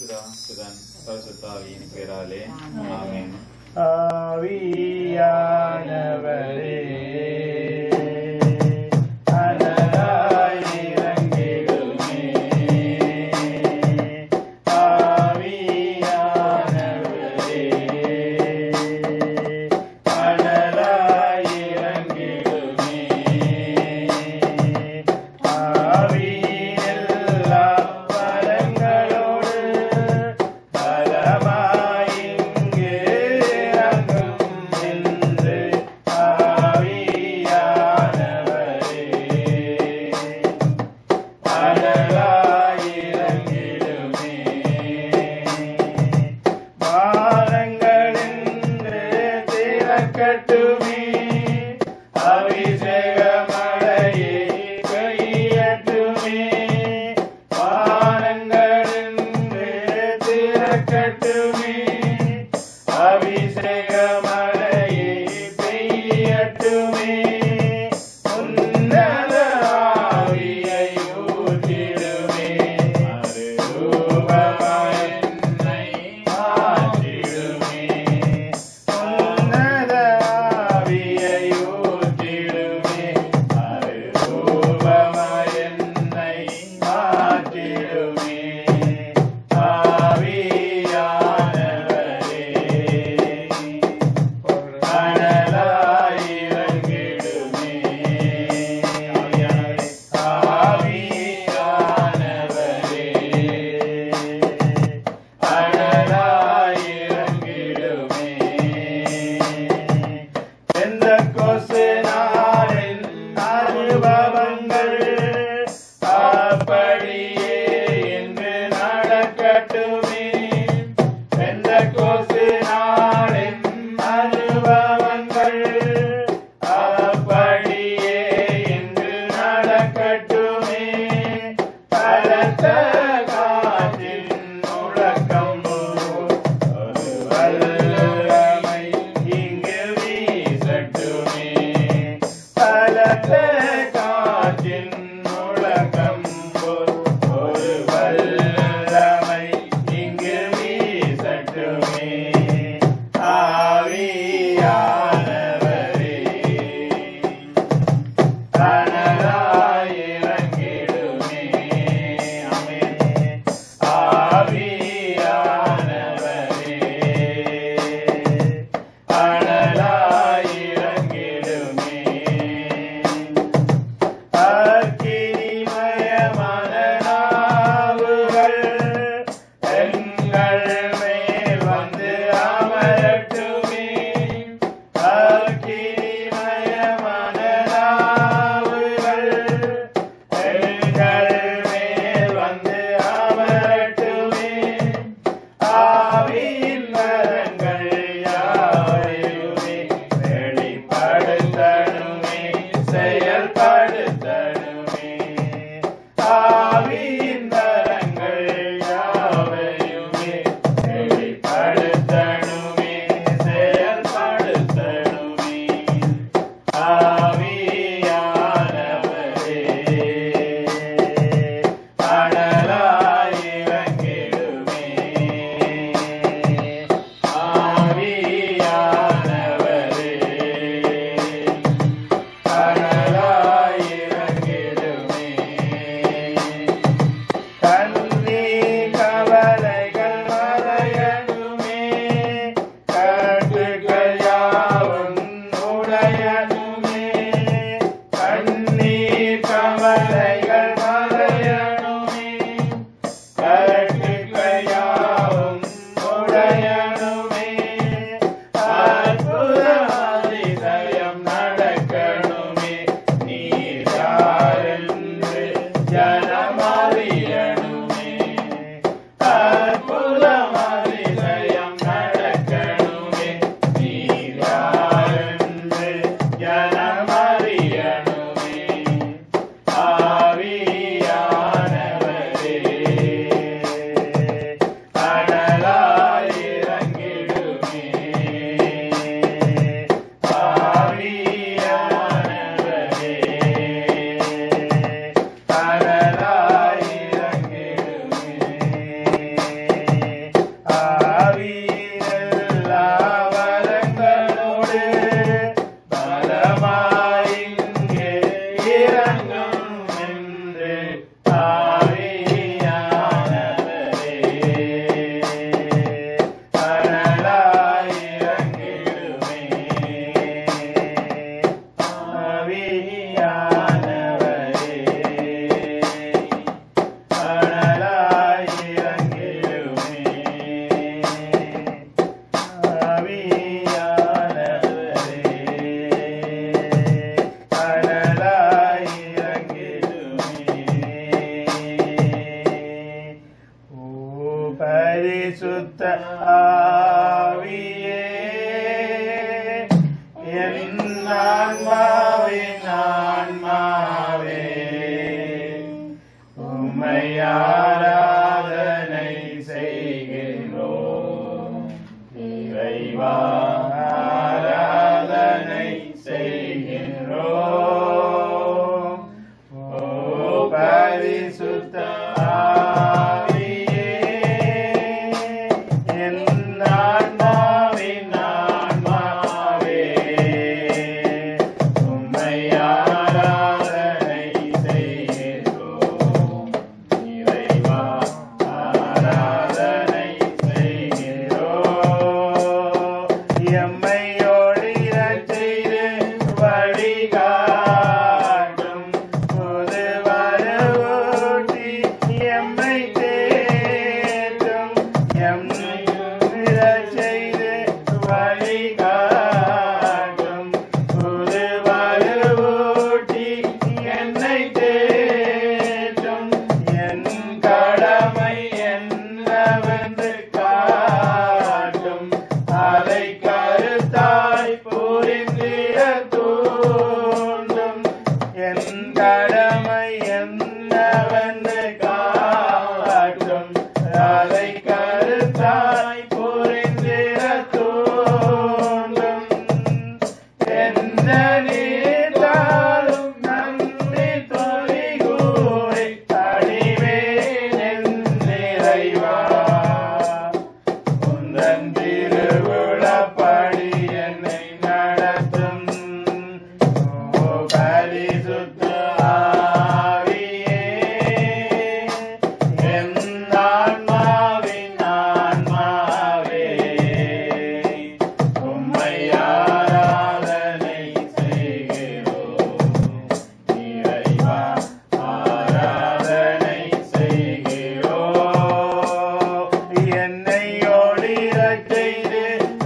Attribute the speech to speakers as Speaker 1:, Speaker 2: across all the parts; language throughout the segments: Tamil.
Speaker 1: பிதா சுதன் பரிசுத்தாவியின் பேராலே ஆமென்
Speaker 2: ஆவியானவரே அனலாய் இறங்கிடுமே ஆவியானவரே அனலாய் இறங்கிடுமே ஆவியில் எல்லா வரங்களோடு பலமாயிங்கே இறங்கும் என்று ஆவியானவரே பரிசுத்த ஆவியே என் ஆன்மாவின் ஆன்மாவே உம்மை ஆராதனை செய்கின்றோம் இறைவா ஆராதனை செய்கின்றோம் ஓ பரிசுத்த ஆவியே என் ஆன்மாவின் ஆன்மாவே உம்மை ஆராதனை செய்கின்றோம் இறைவா ஆராதனை செய்கின்றோம் எம்மை ஒளிரச் செய்து வழிகாட்டும் புது வரவூட்டி எம்மை தேற்றும் எம்மை ஒளிரச் செய்து வழிகாட்டும் புது வரவூட்டி என்னை தேற்றும் என் கடமை என்னவென்று காட்டும் அதை கருத்தாய் புரிந்திட தூண்டும் என் கடமை என்னவென்று காட்டும் அதை கருத்தாய் புரிந்திட தூண்டும் என்ன நீதாலும் நன்றி துணி கூறி அடிவேன் நிறைவா உந்தன் திருவிழப்படி என்னை நடத்தும் ஓ பரிசுத்த ஆவியே என் ஆன்மாவின் ஆன்மாவே உம்மை ஆராதனை செய்கிறோம் இறைவா ஆராதனை செய்கிறோம் என்னை ஒளிரச் செய்து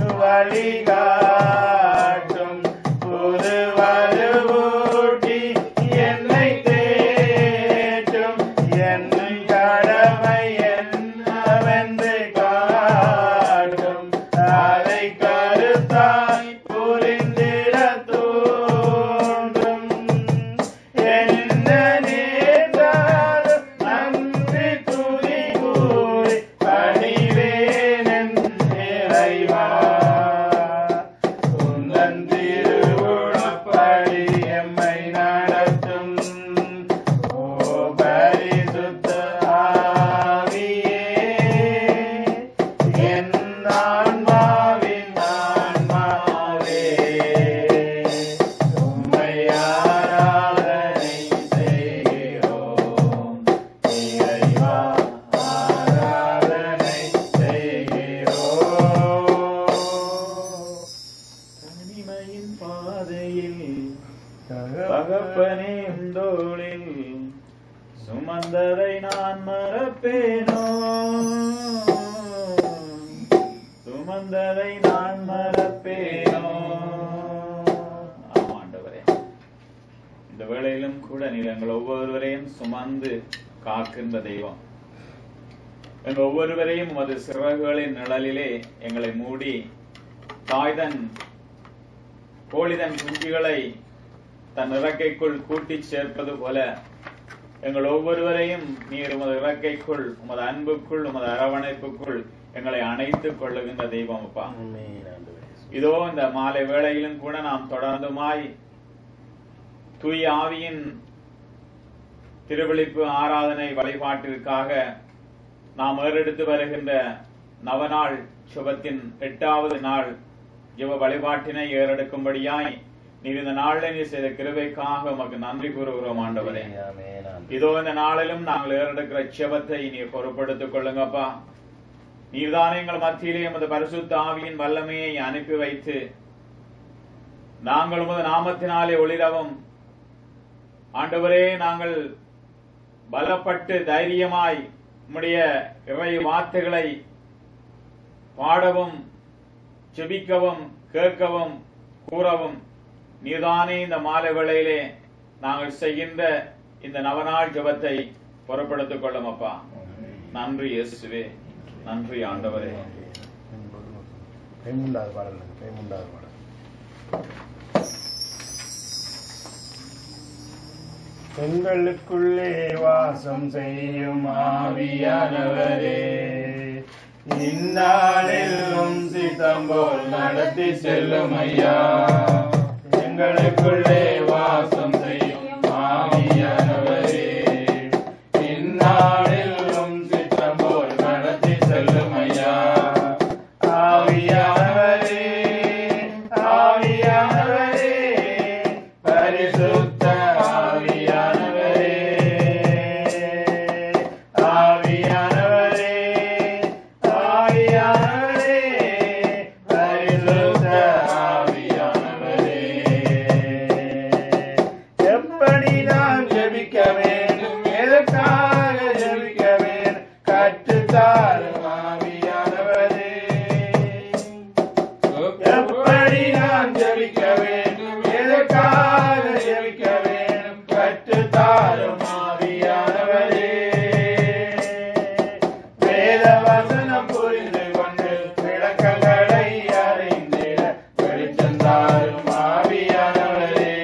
Speaker 2: வழிகாட்டும் புது வலுவூட்டி என்னை தேற்றும் என் கடமை என்னவென்று காட்டும் அதை கருத்தாய் புரிந்திட தூண்டும் என்ன நேர்ந்தாலும் நன்றி துதி கூறி பணிவேன் இறைவா உந்தன் திருவுளப்படி எம்மை நடத்தும் ஓ பரிசுத்த ஆவியே என் ஆன்மாவின் ஆன்மாவே உம்மை ஆராதனை செய்கிறோம் இறைவா ஆராதனை செய்கிறோம்
Speaker 1: தனிமையின் பாதையில் தகப்பனே தோளில் சுமந்ததை நான் மறப்பேனோ சுமந்ததை நான் மறப்பேனோ ஆமா, ஆண்டவரே இந்த வேளையிலும் கூட நீர் எங்கள் ஒவ்வொருவரையும் சுமந்து காக்கின்ற தெய்வம் எங்கள் ஒவ்வொருவரையும் உமது சிறகுகளின் நிழலிலே எங்களை மூடி தாய்தன் கோழிதன் குஞ்சுகளை தன் இறக்கைக்குள் கூட்டிச் சேர்ப்பது போல எங்கள் ஒவ்வொருவரையும் நீர் உமது இறக்கைக்குள் உமது அன்புக்குள் உமது அரவணைப்புக்குள் எங்களை அணைத்துக் கொள்ளுகின்ற தெய்வம் அப்பா இதோ இந்த மாலை வேளையிலும் கூட நாம் தொடர்ந்துமாய் தூய ஆவியின் திருவிழிப்பு ஆராதனை வழிபாட்டிற்காக நாம் ஏறெடுத்து வருகின்ற நவநாள் சுபத்தின் எட்டாவது நாள் ஜெப வழிபாட்டினை ஏறெடுக்கும்படியாய் நீர் இந்த நாளில் நீர் செய்த கிருபைக்காக உமக்கு நன்றி கூறுகிறோம் ஆண்டவரே இதோ இந்த நாளிலும் நாங்கள் ஏறெடுக்கிற செபத்தை நீர் பொறுப்படுத்திக் கொள்ளுங்கப்பா நீர்தானே எங்கள் மத்தியிலே எமது பரிசுத்த ஆவியின் வல்லமையை அனுப்பி வைத்து நாங்கள் உமது நாமத்தினாலே ஒளிரவும் ஆண்டவரே நாங்கள் பலப்பட்டு தைரியமாய் உம்முடைய இறை வார்த்தைகளை பாடவும் செபிக்கவும் கேட்கவும் கூறவும் நீதானே இந்த மாலை வேளையிலே நாங்கள் செய்கின்ற இந்த நவநாள் ஜெபத்தை பொறுப்படுத்திக் கொள்ளும் அப்பா நன்றி இயேசுவே நன்றி ஆண்டவரே
Speaker 2: கைமுண்டாத பாடல் கைமுண்டாத பாடல் எங்களுக்குள்ளே வாசம் செய்யும் ஆவியானவரே இந்நாளிலும் சித்தம் போல் நடத்தி செல்லும் ஐயா எங்களுக்குள்ளே வாசம் செய்யும் ஆவியானவரே இந்நாளிலும் சித்தம் போல் நடத்தி செல்லும் ஐயா ஆவியானவரே ஆவியானவரே பரிசுத்த ஆவியானவரே ஆவியானவரே ஆவியானவரே பரிசுத்த ஆவியானவரே எப்படி நான் ஜெபிக்க வேண்டும் எதற்காக ஜெபிக்க வேண்டும் கற்றுத்தாரும் ஆவியானவரே எப்படி நான் ஜெபிக்க வேண்டும் எதற்காக ஜெபிக்க வேண்டும் கற்றுத்தாரும் ஆவியானவரே வேத வசனம் புரிந்து கொண்டு விளக்கங்களை அறிந்திட வெளிச்சந்தாரும் ஆவியானவரே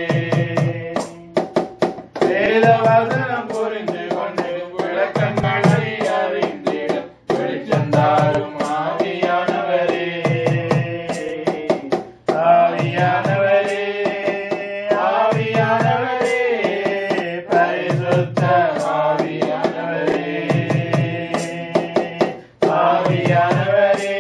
Speaker 2: வேத வசனம் புரிந்து கொண்டு விளக்கங்களை அறிந்திட வெளிச்சந்தாரும் ஆவியானவரே ஆவியானவரே ஆவியானவரே பரிசுத்த ஆவியானவரே ஆவியானவரே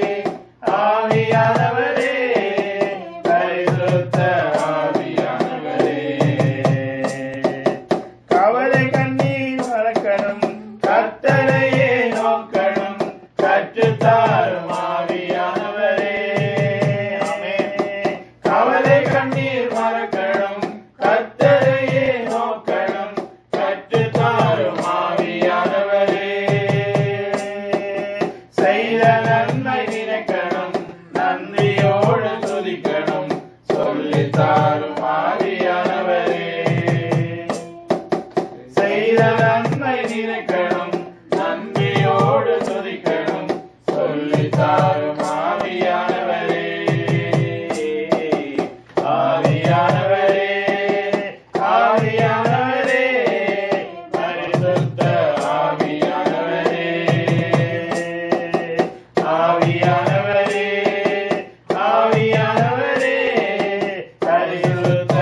Speaker 2: ஆவியானவரே பரிசுத்த ஆவியானவரே கவலை கண்ணீர் மறக்கணும் கத்தலையே நோக்கணும் கற்றுத்தாரும் ஆவியானவரே கவலை கண்ணீர் மறக்கணும் கத்தலையே நோக்கணும் கற்றுத்தாரும் ஆவியானவரே செய்த நன்மை நினைக்கணும் நன்றியோடு துதிக்கணும் சொல்லித்தாரும் ஆவியானவரே செய்த நன்மை நினைக்கணும் நன்றியோடு துதிக்கணும் சொல்லித்தாரும் ஆவியானவரே ஆவியானவரே ஆவியானவரே பரிசுத்த ஆவியானவரே ஆவியானவரே ஆவியானவரே பரிசுத்த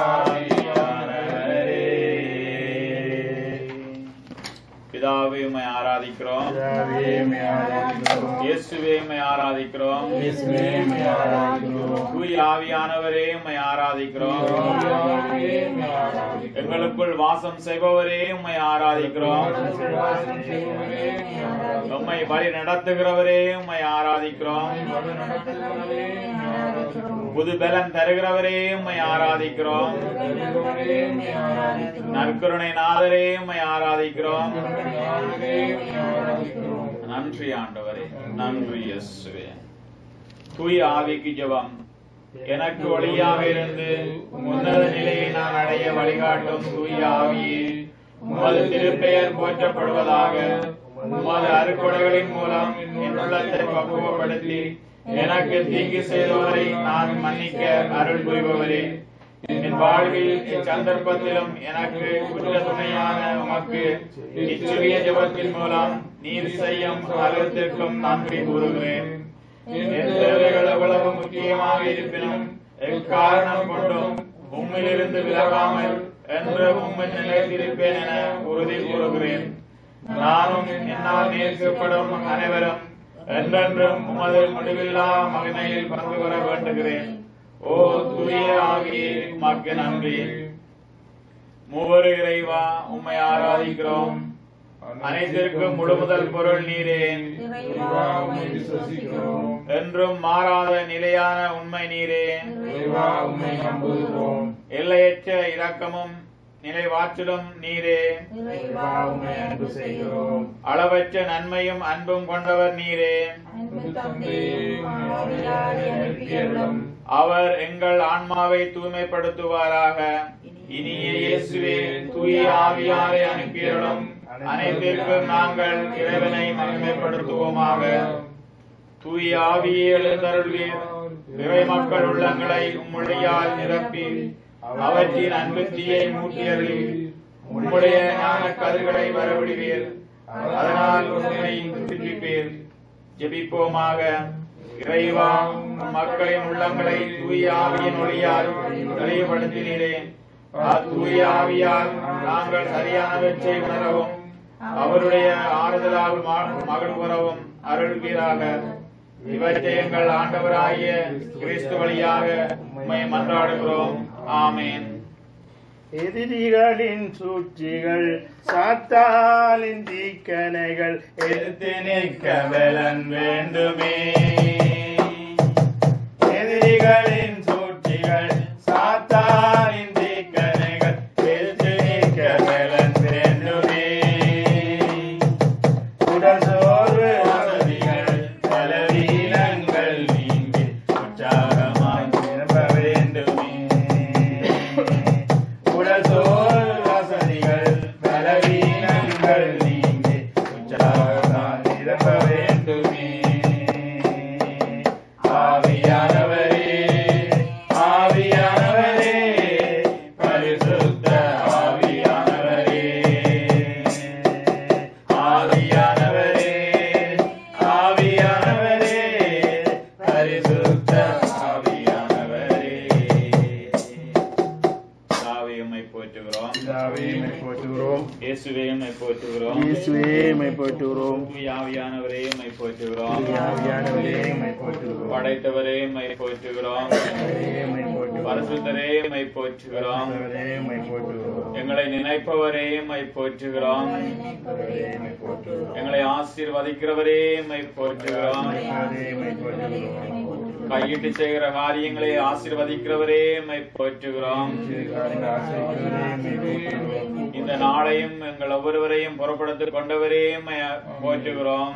Speaker 2: ஆவியானவரே
Speaker 1: பிதாவே உம்மை ஆராதிக்கிறோம்
Speaker 2: பிதாவே, உம்மை ஆராதிக்கிறோம்.
Speaker 1: இயேசுவே உம்மை ஆராதிக்கிறோம்
Speaker 2: இயேசுவே, உம்மை ஆராதிக்கிறோம்.
Speaker 1: தூய் ஆவியானவரே உம்மை ஆராதிக்கிறோம்
Speaker 2: பிதாவே, உம்மை ஆராதிக்கிறோம்.
Speaker 1: எங்களுக்குள் வாசம் செய்பவரே உம்மை ஆராதிக்கிறோம்
Speaker 2: வாசம் செய்பவரே, உம்மை ஆராதிக்கிறோம்.
Speaker 1: உம்மை வழி நடத்துகிறவரே உம்மை ஆராதிக்கிறோம்
Speaker 2: வழி நடத்துகிறவரே, உம்மை ஆராதிக்கிறோம்.
Speaker 1: புது பலன் தருகிறவரே உம்மை ஆராதிக்கிறோம்
Speaker 2: தருகிறவரே, உம்மை ஆராதிக்கிறோம்.
Speaker 1: நற்கருணை நாதரே உம்மை ஆராதிக்கிறோம்
Speaker 2: ஆண்டவரே, உம்மை ஆராதிக்கிறோம்.
Speaker 1: நன்றி ஆண்டவரே நன்றி இயேசுவே தூய ஆவிக்கு ஜெபம் எனக்கு ஒளியாக இருந்து உன்னத நிலையை நான் அடைய வழிகாட்டும் தூய ஆவியே உமது திருப்பெயர் போற்றப்படுவதாக உமது அருக்கொடைகளின் மூலம் என் உள்ளத்தை பக்குவப்படுத்தி எனக்கு தீங்கு செய்தவரை நான் மன்னிக்க அருள் புரிபவரே என் வாழ்வில் இச்சந்தர்ப்பத்திலும் எனக்கு உற்ற துணையான உமக்கு இச்சிறிய ஜெபத்தின் மூலம் நீர் செய்யும் அலுவலத்திற்கும் நன்றி கூறுகிறேன் என் தேவைகள் எவ்வளவு முக்கியமாக இருப்பினும் எக்காரணம் கொண்டும் உம்மிலிருந்து விலகாமல் என்று உம்மில் நிலைத்திருப்பேன் என உறுதி கூறுகிறேன் நானும் என்னால் நேசிக்கப்படும் அனைவரும் என்றென்றும் உமது முடிவில்லா மகிமையில் பங்கு பெற வேண்டுகிறேன் ஓ தூய ஆகியே உமக்கு நன்றி மூவரு இறைவா உம்மை ஆராதிக்கிறோம் அனைத்திற்கும் முழுமுதல் பொருள் நீரே
Speaker 2: இறைவா, உம்மை விசுவசிக்கிறோம்.
Speaker 1: என்றும் மாறாத நிலையான உண்மை நீரே
Speaker 2: இறைவா, உம்மை நம்புகிறோம்.
Speaker 1: எல்லையற்ற இரக்கமும் நிலைவாற்றலும் நீரே
Speaker 2: இறைவா, உம்மை அன்பு செய்கிறோம்.
Speaker 1: அளவற்ற நன்மையும் அன்பும் கொண்டவர் நீரே
Speaker 2: அன்பு தந்தையே, உம்மை ஆவியாரை அனுப்பியருளும்.
Speaker 1: அவர் எங்கள் ஆன்மாவை தூய்மைப்படுத்துவாராக இனிய இயேசுவே தூய ஆவியாரை அனுப்பியருளும் அனைத்திற்கும் நாங்கள் இறைவனை மகிமைப்படுத்த மகிமைப்படுத்துவோமாக தூய ஆவியை எழுந்தருள்வீர் இறை மக்கள் உள்ளங்களை உம்முடையால் நிரப்பி அவற்றின் அன்புத்தியை மூட்டியருளி உம்முடைய ஞான கதிர்களை வரவிடுவீர் அதனால் உண்மை புதுப்பிப்பீர் ஜெபிப்போமாக இறைவா உம் மக்களின் உள்ளங்களை தூய ஆவியின் ஒளியால் தெளிவுபடுத்தினீரே தூய ஆவியால் நாங்கள் சரியானவற்றை உணரவும் அவருடைய ஆறுதலால் ம- மகிழ்வுறவும் அருள்வீராக இவற்றை எங்கள் ஆண்டவராகிய கிறிஸ்து வழியாக உம்மை மன்றாடுகிறோம் ஆமென்
Speaker 2: எதிரிகளின் சூழ்ச்சிகள் சாத்தாலின் தீக்கணைகள் எடுத்து நிற்க பலன் வேண்டுமே எதிரிகளின் சூழ்ச்சிகள் சாத்தாலின் தீக்கணைகள் எடுத்து நிற்க பலன் வேண்டுமே உடல் சோர்வு வசதிகள் பலவீனங்கள் நீங்கி உற்சாகமாய் நிரம்ப வேண்டுமே உடல் சோர்வு வசதிகள் பலவீனங்கள் நீங்கி உற்சாகமாய் நிரம்ப வேண்டுமே ஆவியானவரே ஆவியானவரே பரிசுத்த ஆவியானவரே ஆவியானவரே ஆவியானவரே பரிசுத்த ஆவியானவரே
Speaker 1: பிதாவே, உம்மை போற்றுகிறோம்
Speaker 2: பிதாவே உம்மை போற்றுகிறோம்
Speaker 1: இயேசுவே உம்மை போற்றுகிறோம்
Speaker 2: இயேசுவே உம்மை போற்றுகிறோம்
Speaker 1: தூய ஆவியானவரே உம்மை போற்றுகிறோம்
Speaker 2: தூய ஆவியானவரே உம்மை போற்றுகிறோம்
Speaker 1: படைத்தவரே உம்மை போற்றுகிறோம்
Speaker 2: படைத்தவரே உம்மை போற்றுகிறோம்
Speaker 1: பரிசுத்தரே உம்மை போற்றுகிறோம்
Speaker 2: பரிசுத்தரே உம்மை போற்றுகிறோம்
Speaker 1: எங்களை நினைப்பவரே உம்மை போற்றுகிறோம்
Speaker 2: பரிசுத்தரே உம்மை போற்றுகிறோம்
Speaker 1: எங்களை ஆசீர்வதிக்கிறவரே உம்மை போற்றுகிறோம்
Speaker 2: பரிசுத்தரே உம்மை போற்றுகிறோம்
Speaker 1: கையிட்டு செய்கிற காரியங்களை ஆசீர்வதிக்கிறவரே உம்மை போற்றுகிறோம்
Speaker 2: காரியங்கள் ஆசிரியர்களே உம்மை போற்றுகிறோம்
Speaker 1: இந்த நாளையும் எங்கள் ஒவ்வொருவரையும் புறப்படுத்திக் கொண்டவரே உம்மை போற்றுகிறோம்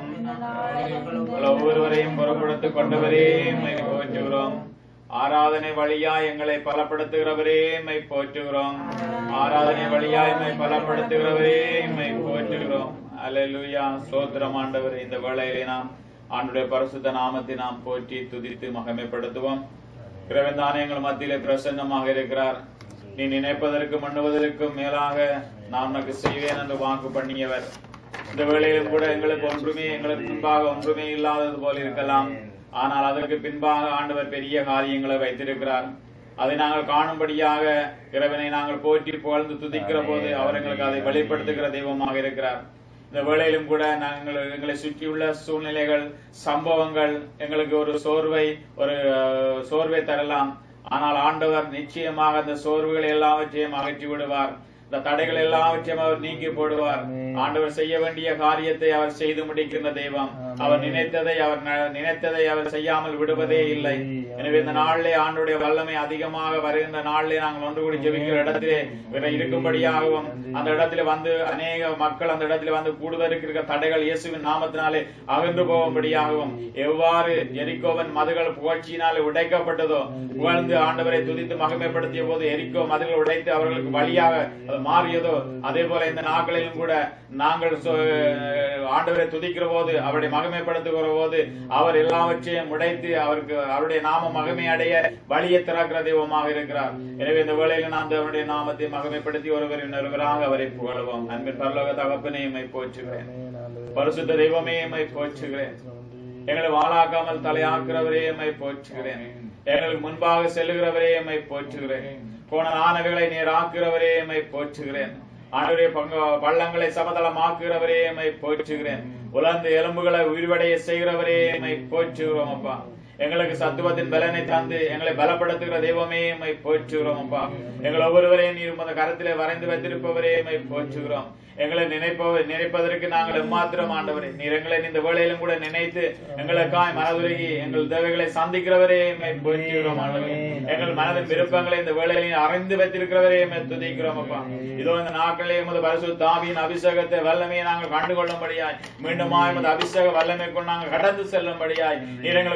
Speaker 1: எங்கள் ஒவ்வொருவரையும் புறப்படுத்திக் கொண்டவரே உம்மை போற்றுகிறோம் ஆராதனை வழியா எங்களை பலப்படுத்துகிறவரே உம்மை போற்றுகிறோம் ஆராதனை வழியா எம்மை பலப்படுத்துகிறவரே உம்மை போற்றுகிறோம் அல்லேலூயா ஸ்தோத்திரம் ஆண்டவரே இந்த வேளையிலே நாம் ஆண்டுடைய பரிசுத்த நாமத்தை நாம் போற்றி துதித்து மகிமைப்படுத்துவோம் இறைவன்தானே எங்கள் மத்தியிலே பிரசன்னமாக இருக்கிறார் நீ நினைப்பதற்கு மண்ணுவதற்கும் மேலாக நான் உனக்கு செய்வேன் என்று வாக்கு பண்ணியவர் இந்த வேளையிலும் கூட எங்களுக்கு ஒன்றுமே எங்களுக்கு முன்பாக ஒன்றுமே இல்லாதது போல இருக்கலாம் ஆனால் அதற்கு பின்பாக ஆண்டவர் பெரிய காரியங்களை வைத்திருக்கிறார் அதை நாங்கள் காணும்படியாக இறைவனை நாங்கள் போற்றி புகழ்ந்து துதிக்கிற போது அவர் எங்களுக்கு அதை வெளிப்படுத்துகிற தெய்வமாக இருக்கிறார் இந்த வேளையிலும் கூட நாங்கள் எங்களை சுற்றியுள்ள சூழ்நிலைகள் சம்பவங்கள் எங்களுக்கு ஒரு சோர்வை ஒரு அஹ், சோர்வை தரலாம் ஆனால் ஆண்டவர் நிச்சயமாக அந்த சோர்வுகளை எல்லாவற்றையும் அகற்றி விடுவார் இந்த தடைகள் எல்லாவற்றையும் அவர் நீக்கி போடுவார் ஆண்டவர் செய்ய வேண்டிய காரியத்தை அவர் செய்து முடிக்கின்ற தெய்வம் அவர் நினைத்ததை அவர் ந- நினைத்ததை அவர் செய்யாமல் விடுவதே இல்லை எனவே இந்த நாளிலே ஆண்டுடைய வல்லமை அதிகமாக வருகின்ற நாளிலே நாங்கள் ஒன்று கூடி ஜெபிக்கிற இடத்திலே இவரை இருக்கும்படியாகவும் அந்த இடத்திலே வந்து அநேக மக்கள் அந்த இடத்திலே வந்து கூடுவதற்கு இருக்கிற தடைகள் இயேசுவின் நாமத்தினாலே அகன்று போகும்படியாகவும் எவ்வாறு எரிக்கோவன் மதுகள் புகழ்ச்சியினாலே உடைக்கப்பட்டதோ புகழ்ந்து ஆண்டவரை துதித்து மகிமைப்படுத்திய போது எரிக்கோ மதுகள் உடைத்து அவர்களுக்கு வழியாக அது மாறியதோ அதே போல இந்த நாட்களிலும் கூட நாங்கள் சொ- ஆண்டவரை துதிக்கிற போது அவருடைய மகிமைப்படுத்துகிற போது அவர் எல்லாவற்றையும் உடைத்து அவருக்கு அவருடைய நாம மகிமை அடைய வழியை திறக்கிற தெய்வமாக இருக்கிறார் எனவே இந்த வேளையில் நாம் அவருடைய நாமத்தை மகிமைப்படுத்தி ஒருவரின் ஒருவராக அவரை புகழுவோம் அன்பின் பரலோக தகப்பனே எம்மை போற்றுகிறேன் பரிசுத்த தெய்வமே எம்மை போற்றுகிறேன் எங்களை வாழாக்காமல் தலையாக்குறவரே எம்மை போற்றுகிறேன் எங்களுக்கு முன்பாக செல்லுகிறவரே எம்மை போற்றுகிறேன் போன ஆனவைகளை நீர் ஆக்குகிறவரே எம்மை போற்றுகிறேன் ஆண்டுடைய பங்கு பள்ளங்களை சமதளமாக்குகிறவரே எம்மை போற்றுகிறேன் உலர்ந்த எலும்புகளை உயிர்வடைய செய்கிறவரே எம்மை போற்றுகிறோம் அப்பா எங்களுக்கு சத்துவத்தின் பலனை தந்து எங்களை பலப்படுத்துகிற தெய்வமே எம்மை போற்றுகிறோம் அப்பா எங்கள் ஒவ்வொருவரையும் நீர் உமது கரத்திலே வரைந்து வைத்திருப்பவரே எம்மை போற்றுகிறோம் எங்களை நினைப்பவர் நினைப்பதற்கு நாங்கள் எம்மாத்திரம் ஆண்டவரே நீர் எங்களை இந்த வேளையிலும் கூட நினைத்து எங்களுக்காய் மனதுருகி எங்கள் தேவைகளை சந்திக்கிறவரே எம்மை போற்றுகிறோம் ஆண்டவரே எங்கள் மனதின் விருப்பங்களை இந்த வேளையிலும் அறிந்து வைத்திருக்கிறவரே எம்மை துதிக்கிறோம் அப்பா இதோ இந்த நாட்களே எமது பரிசு தாவியின் அபிஷேகத்தை வல்லமையை நாங்கள் கண்டுகொள்ளும்படியாய் மீண்டுமா எமது அபிஷேக வல்லமை கொண்டு நாங்கள் கடந்து செல்லும்படியாய் நீர் எங்களுக்கு உதவி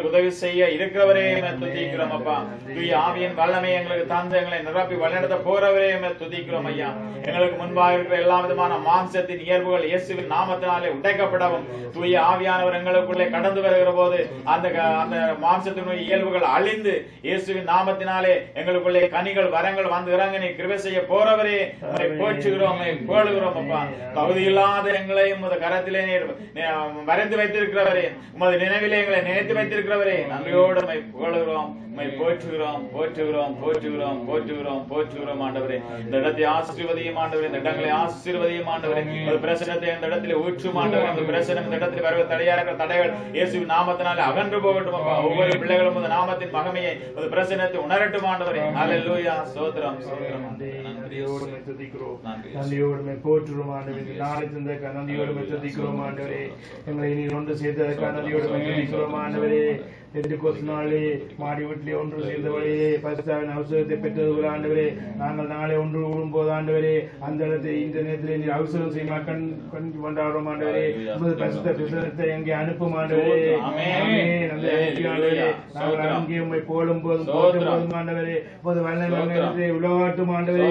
Speaker 1: செய்ய இருக்கிறவரே என துதிக்கிறோம் அப்பா தூய ஆவியின் வல்லமை எங்களுக்கு தந்து எங்களை நிரப்பி வழிநடத்த போறவரே என துதிக்கிறோம் ஐயா எங்களுக்கு முன்பாக இருக்கிற எல்லா விதமான மாம்சத்தின் இயல்புகள் இயேசுவின் நாமத்தினாலே உடைக்கப்படவும் தூய ஆவியானவர் எங்களுக்குள்ளே கடந்து வருகிற போது அந்த க- அந்த மாம்சத்தினுடைய இயல்புகள் அழிந்து இயேசுவின் நாமத்தினாலே எங்களுக்குள்ளே கனிகள் வரங்கள் வந்து இறங்க நீ கிருபை செய்ய போறவரே உம்மை போற்றுகிறோம் உம்மை புகழுகிறோம் அப்பா தகுதி இல்லாத எங்களை உமது கரத்திலே நீர் நீ- வரைந்து வைத்திருக்கிறவரே உமது நினைவிலே எங்களை நினைத்து வைத்திருக்கிறவரே நன்றியோடு உம்மை புகழுகிறோம் உம்மை போற்றுகிறோம் போற்றுகிறோம் போற்றுகிறோம் போற்றுகிறோம் போற்றுகிறோம் ஆண்டவரே இந்த இடத்தை ஆசீர்வதியும் ஆண்டவரே இந்த இடங்களை ஆசீர்வதியும் ஆண்டவரே இந்த பிரசனத்தை இந்த இடத்திலே ஊற்றும் ஆண்டவரே இந்த பிரசனம் இந்த இடத்தில் வருவ தடையா இருக்கிற தடைகள் இயேசுவின் நாமத்தினாலே அகன்று போகட்டும் அப்பா ஒவ்வொரு பிள்ளைகளும் இந்த நாமத்தின் மகமையை இந்த பிரசனத்தை உணரட்டும் ஆண்டவரே ஹalleluya ஸ்தோத்திரம் ஸ்தோத்திரம் ஆண்டவரே. நன்றி
Speaker 3: நன்றியோடு உம்மை துதிக்கிறோம்
Speaker 1: நன்றி.
Speaker 3: நன்றியோடு உம்மை போற்றுறோம் ஆண்டவரே இந்த நாளை தந்ததற்காக நன்றியோடு உம்மை துதிக்கிறோம் ஆண்டவரே எங்களை நீர் ஒன்று சேர்த்ததற்காக நன்றியோடு உம்மை துதிக்கிறோம் ஆண்டவரே ரெண்டு கொசு நாளே மாடி வீட்டிலே ஒன்று சேர்ந்தவரே பரிசுத்தாவின் அவசரத்தை பெற்றது போல ஆண்டவரே நாங்கள் நாளை ஒன்று கூடும்போது ஆண்டவரே அந்த இடத்தை இந்த நேரத்தில் நீர் அவசரம் செய்ய கண் கண் கொண்டாடுறோம் ஆண்டவரே உமது பரிசுத்த பிரசனத்தை எங்கே அனுப்பும் ஆண்டவரே
Speaker 1: ஆமென்.
Speaker 3: ஆமென். அந்த அனுப்பி ஆண்டவரே நாங்கள் அங்கே உம்மை போடும் போதும் போற்றும் போதும் ஆண்டவரே உமது வல்லமை உலகாட்டும் ஆண்டவரே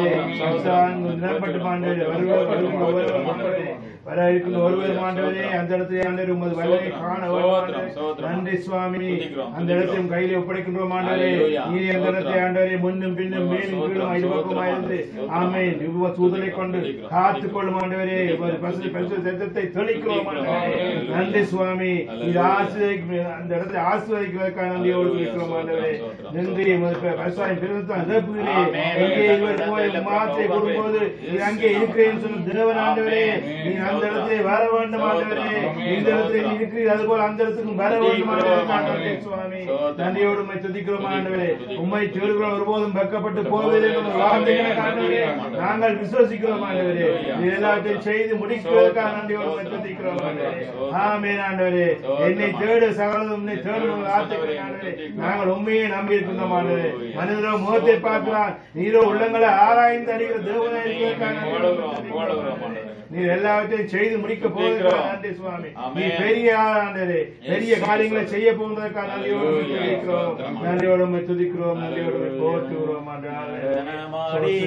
Speaker 3: நிரப்பட்டு ஆண்டவரே வருவார் வருவார் வருவார் ஆண்டவரே வர இருக்கிற ஒருவர் ஆண்டவரே அந்த இடத்தை ஆண்டவர் உமது வல்லமை காண வரும் ஆண்டவரே. நன்றி சுவாமி அந்த இடத்தை உம் கையிலே ஒப்படைக்கின்றோம் ஆண்டவரே நீ அந்த இடத்தை ஆண்டவரே முன்னும் பின்னும் மேலும் கீழும் இருபக்கமாக இருந்து ஆமென் யுவ தூதரை கொண்டு காத்துக் கொள்ளும் ஆண்டவரே உமது பரிசு பரிசு ரத்தத்தை தெளிக்கிறோம் ஆண்டவரே நன்றி சுவாமி இது ஆசிரியர் அந்த இடத்தை ஆசிரியர்களுக்காக நன்றியோடு இருக்கிறோம் ஆண்டவரே நன்றி உமது பரிசாயம் பிறந்தான் இறப்புகிறே எங்கே இவர் போய் மாற்றை கொடுக்கும்போது நீ அங்கே இருக்கிறேன்னு சொன்ன தினவன் ஆண்டவரே நீ அந்த இடத்திலே வர வேண்டும் ஆண்டவரே இந்த இடத்துல நீ இருக்கிறீர் அதுபோல் அந்த இடத்துக்கு வர வேண்டும் ஆண்டவரே நன்றி சுவாமி நன்றியோடு உம்மை துதிக்கிறோம் ஆண்டவரே உம்மை தேடுகிறோம் ஒருபோதும் வெக்கப்பட்டு போவதில்லை என்ற வார்த்தைகளை ஆண்டவரே நாங்கள் விசுவசிக்கிறோம் ஆண்டவரே நீ எல்லாத்தையும் செய்து முடிக்கிறதுக்காக நன்றியோடு உம்மை துதிக்கிறோம் ஆண்டவரே ஆமென் ஆண்டவரே என்னை தேடு சகலதும் உன்னை தேடும் வார்த்தைகளை ஆண்டவரே நாங்கள் உண்மையை நம்பி இருக்கின்றோம் ஆண்டவரே மனிதரோ முகத்தை பார்க்கிறான் நீரோ உள்ளங்களை ஆராய்ந்து அறிகிற தேவனாய் இருக்கிறதுக்காக நன்றியோடு உம்மை துதிக்கிறோம் ஆண்டவரே. நீர் எல்லாவற்றையும் செய்து முடிக்க போவதற்காக நன்றி சுவாமி நீ பெரிய ஆண்டவரே பெரிய காரியங்களை செய்ய போவதற்காக நன்றியோடு உம்மை துதிக்கிறோம் நன்றியோடு உம்மை துதிக்கிறோம் நன்றியோடு உம்மை போற்றுகிறோம் ஆண்டவரே
Speaker 1: மாடி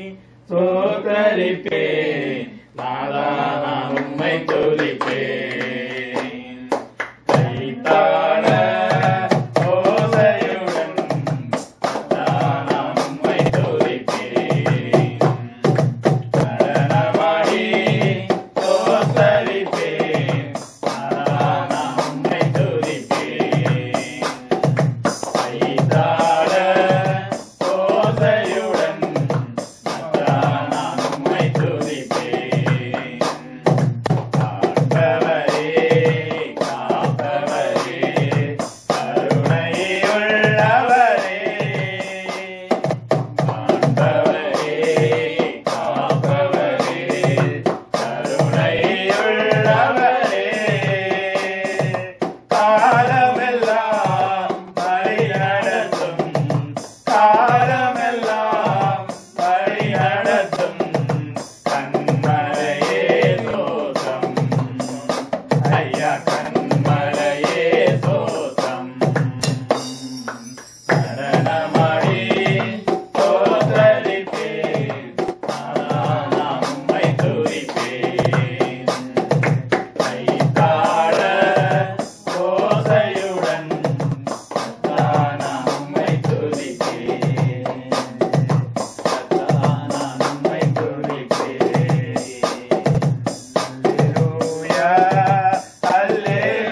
Speaker 1: சோத்தரிப்பேன் நாதா நான் உம்மை துதிப்பேன் கைத்தாள ஓசையுடன் நாதா நான் உம்மை துதிப்பேன் நடனமாடி சோத்தரிப்பேன் நாதா நான் உம்மை துதிப்பேன் கைத்தாள ஓசையுடன் நான் உம்மை துதிப்பேன் காப்பவரே காப்பவரே கருணை உள்ளவரே காப்பவரே காப்பவரே கருணை உள்ளவரே காலமெல்லாம் வழி நடத்தும் காலமெல்லாம் வழி நடத்தும் கண்மலையே சோதம் ஐயா கண்மலையே சோதம் சரணமடி சோதரிப்பேன் நான் உம்மை துதிப்பேன் கைத்தாள ஓசையுடன் நான் உம்மை துதிப்பேன் நான் உம்மை துதிப்பேன் அல்லேலூயா அல்லேலூயா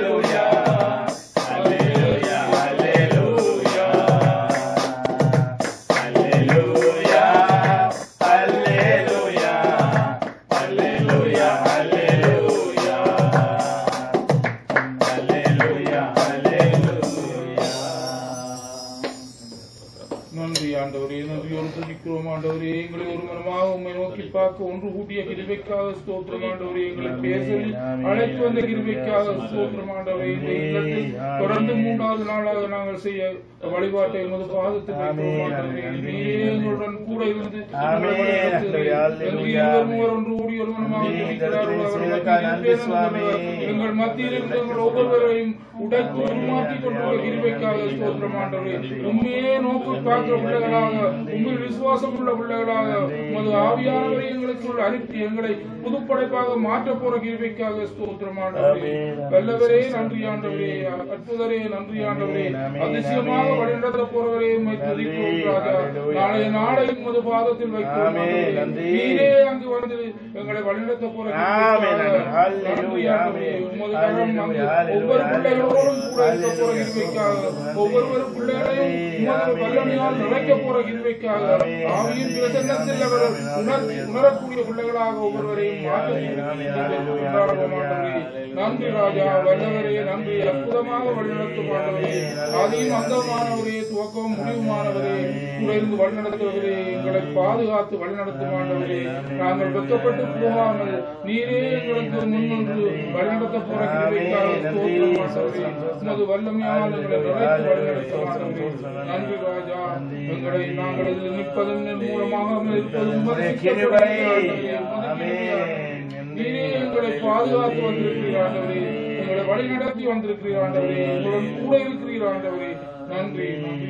Speaker 4: ஸ்தோத்திரம் துதிக்கிறோம் ஆண்டவரே எங்களை ஒரு மனமாக உண்மை நோக்கி பார்க்க ஒன்று கூட்டிய கிருபைக்காக ஸ்தோத்திரம் ஆண்டவரே எங்களை பேசல் அழைத்து வந்த கிருபைக்காக ஸ்தோத்திரம் ஆண்டவரே இந்த இல்லத்தில் தொடர்ந்து மூன்றாவது நாளாக நாங்கள் செய்ய வழிபாட்டை எமது பாதத்தில் வைக்கிறோம் ஆண்டவரே நீரே எங்களுடன் கூட இருந்து எங்களை வழிநடத்து. எங்கள் இருவர் மூவர் ஒன்று கூடி ஒரு மனமாக துதிக்கிறார்கள். அவர் மத்தியில் பேசுகிறவர். எங்கள் மத்தியில் இருந்து எங்கள் ஒவ்வொருவரையும் உடைத்து உருமாற்றி கொண்டுள்ள கிருபைக்காக ஸ்தோத்திரம் ஆண்டவரே உண்மையே நோக்கு பார்க்கிற பிள்ளைகளாக உண்மையில் விசுவாசம் உள்ள பிள்ளைகளாக உமது ஆவியானவரை எங்களுக்குள் அனுப்பி எங்களை புதுப்படைப்பாக மாற்ற போற கிருபைக்காக ஸ்தோத்திரம் ஆண்டவரே வல்லவரே நன்றி ஆண்டவரே அற்புதரே நன்றி ஆண்டவரே அதிசயமாக வழிநடத்த போறவரே உம்மை துதிக்கிறோம் ராஜா நாளைய நாளை உமது பாதத்தில் வைக்கிறோம் ஆண்டவரே. நீரே அங்கு வந்து எங்களை வழிநடத்த போற
Speaker 3: ஆமென்.
Speaker 4: கிருபைக்காக நன்றி
Speaker 3: ஹல்லேலூயா.
Speaker 4: ஆண்டவரே உமது கரம் அங்கு
Speaker 3: ஹல்லேலூயா.
Speaker 4: ஒவ்வொரு பிள்ளைகளோடும் கூட இருக்க போற கிருபைக்காக ஒவ்வொரு பிள்ளைகளையும் உமது வல்லமையால் நிறைக்க போற கிருபைக்காக ஆவியின் பிரசன்னத்தில் அவர் உணர் உணரக்கூடிய பிள்ளைகளாக ஒவ்வொருவரையும் மாற்றி நன்றி ராஜா வல்லவரே நன்றி அற்புதமாக வழிநடத்தும் ஆண்டவரே ஆதியும் அந்தமானவரே துவக்கம் முடிவுமானவரே கூட இருந்து வழிநடத்துவதே எங்களை பாதுகாத்து வழிநடத்தும் ஆண்டவரே நாங்கள் வெட்கப்பட்டு போகாமல் நீரே எங்களுக்கு முன்னின்று வழிநடத்த போற கிருபைக்காக ஸ்தோத்திரம் ஆண்டவரே உமது வல்லமையால் எங்களை நிறைத்து வழிநடத்தும் ஆண்டவரே நன்றி ராஜா எங்களை நாங்கள் இதில் நிற்பதன் மூலமாக இருப்பதும் உமது
Speaker 3: கிருபை.
Speaker 4: ஆண்டவரே, உமது கிருபையால். நீரே எங்களை பாதுகாத்து வந்திருக்கிறீர் ஆண்டவரே எங்களை வழி நடத்தி வந்திருக்கிறீர் ஆண்டவரே எங்களுடன் கூட இருக்கிறீர் ஆண்டவரே நன்றி நன்றி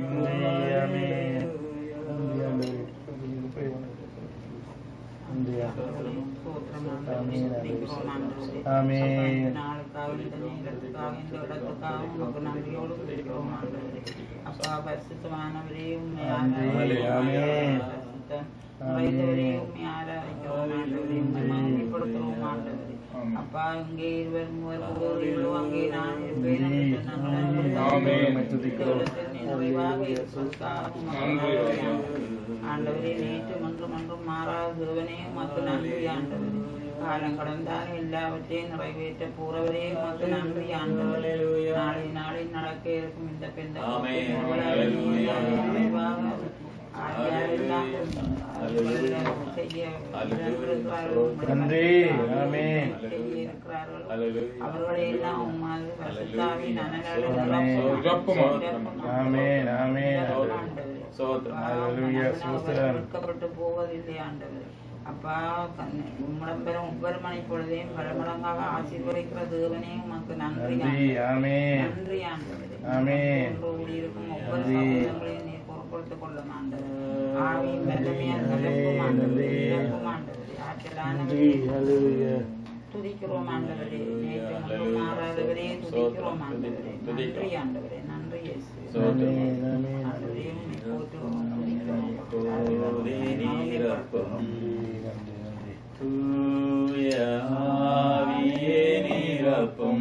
Speaker 3: ஆமென்.
Speaker 5: நாளுக்காக இந்த நேரத்துக்காக இந்த இடத்துக்காக உமக்கு நன்றியோடு துதிக்கிறோம் ஆண்டவரே. அப்பா பரிசுத்தமானவரே உண்மை
Speaker 3: ஆமென்.
Speaker 5: நிறைந்தவரே உண்மை ஆராதிக்கிறோம் ஆண்டவரே உண்மை மகிமைப்படுத்துகிறோம் ஆண்டவரே அப்பா இங்கே இருவர் மூவர் கூடுவீர்களோ அங்கே நான் இருப்பேன் என்று சொன்னாங்களே.
Speaker 4: ஆமென்.
Speaker 5: இந்த இடத்தில் நீ நிறைவாக இருப்பதற்காக உமக்கு நன்றி ஆண்டவரே நேற்று மன்றும் மன்றும் மாறாத தேவனே உமக்கு நன்றி ஆண்டவரே காலம் கடந்தால் எல்லாவற்றையும் நிறைவேற்ற போறவரே உமக்கு நன்றி ஆண்டவரே நாளை நாளை நடக்க இருக்கும் இந்த பெந்த
Speaker 1: ஆமென்.
Speaker 5: நிறைவாக யாரெல்லாம் செய்ய
Speaker 3: நன்றி. ஆமென்.
Speaker 5: செய்ய இருக்கிறார்களோ
Speaker 1: Hallelujah.
Speaker 5: அவர்களை எல்லாம் உமது வசத்தாவின் அனலால்
Speaker 4: நிரப்பும்.
Speaker 5: நிரப்பும்.
Speaker 3: ஆமென், ஆமென்.
Speaker 1: சோத்திரம்.
Speaker 3: Hallelujah. சோத்திரம்.
Speaker 5: வெட்கப்பட்டு போவதில்லை ஆண்டவர் அப்பா உம்மிடம் பெறும் ஒவ்வொரு மணி பொழுதையும் பல மடங்காக ஆசீர்வதிக்கிற தேவனே உமக்கு நன்றி
Speaker 3: நன்றி ஆமென்.
Speaker 5: நன்றி ஆண்டவரே
Speaker 3: ஆமென்.
Speaker 5: ஒன்று இருக்கும் ஒவ்வொரு
Speaker 3: நன்றி.
Speaker 5: சகோதரங்களையும் நீர் பொறுப்படுத்திக் கொள்ளும் ஆண்டவர் ஆவியின் வல்லமையால் நிரப்பும் ஆண்டவரே நிரப்பும் ஆண்டவரே ஆற்றலானவரே துதிக்கிறோம் ஆண்டவரே நேற்று மட்டும் மாறாதவரே துதிக்கிறோம் ஆண்டவரே நன்றி ஆண்டவரே நன்றி இயேசு
Speaker 1: சோத்திரம்.
Speaker 5: ஆண்டவரே உம்மை போற்றுகிறோம் துதிக்கிறோம்
Speaker 1: போதே நீரப்பம்.
Speaker 3: நன்றி, நன்றி.
Speaker 1: தூய ஆவியே நீரப்பம்.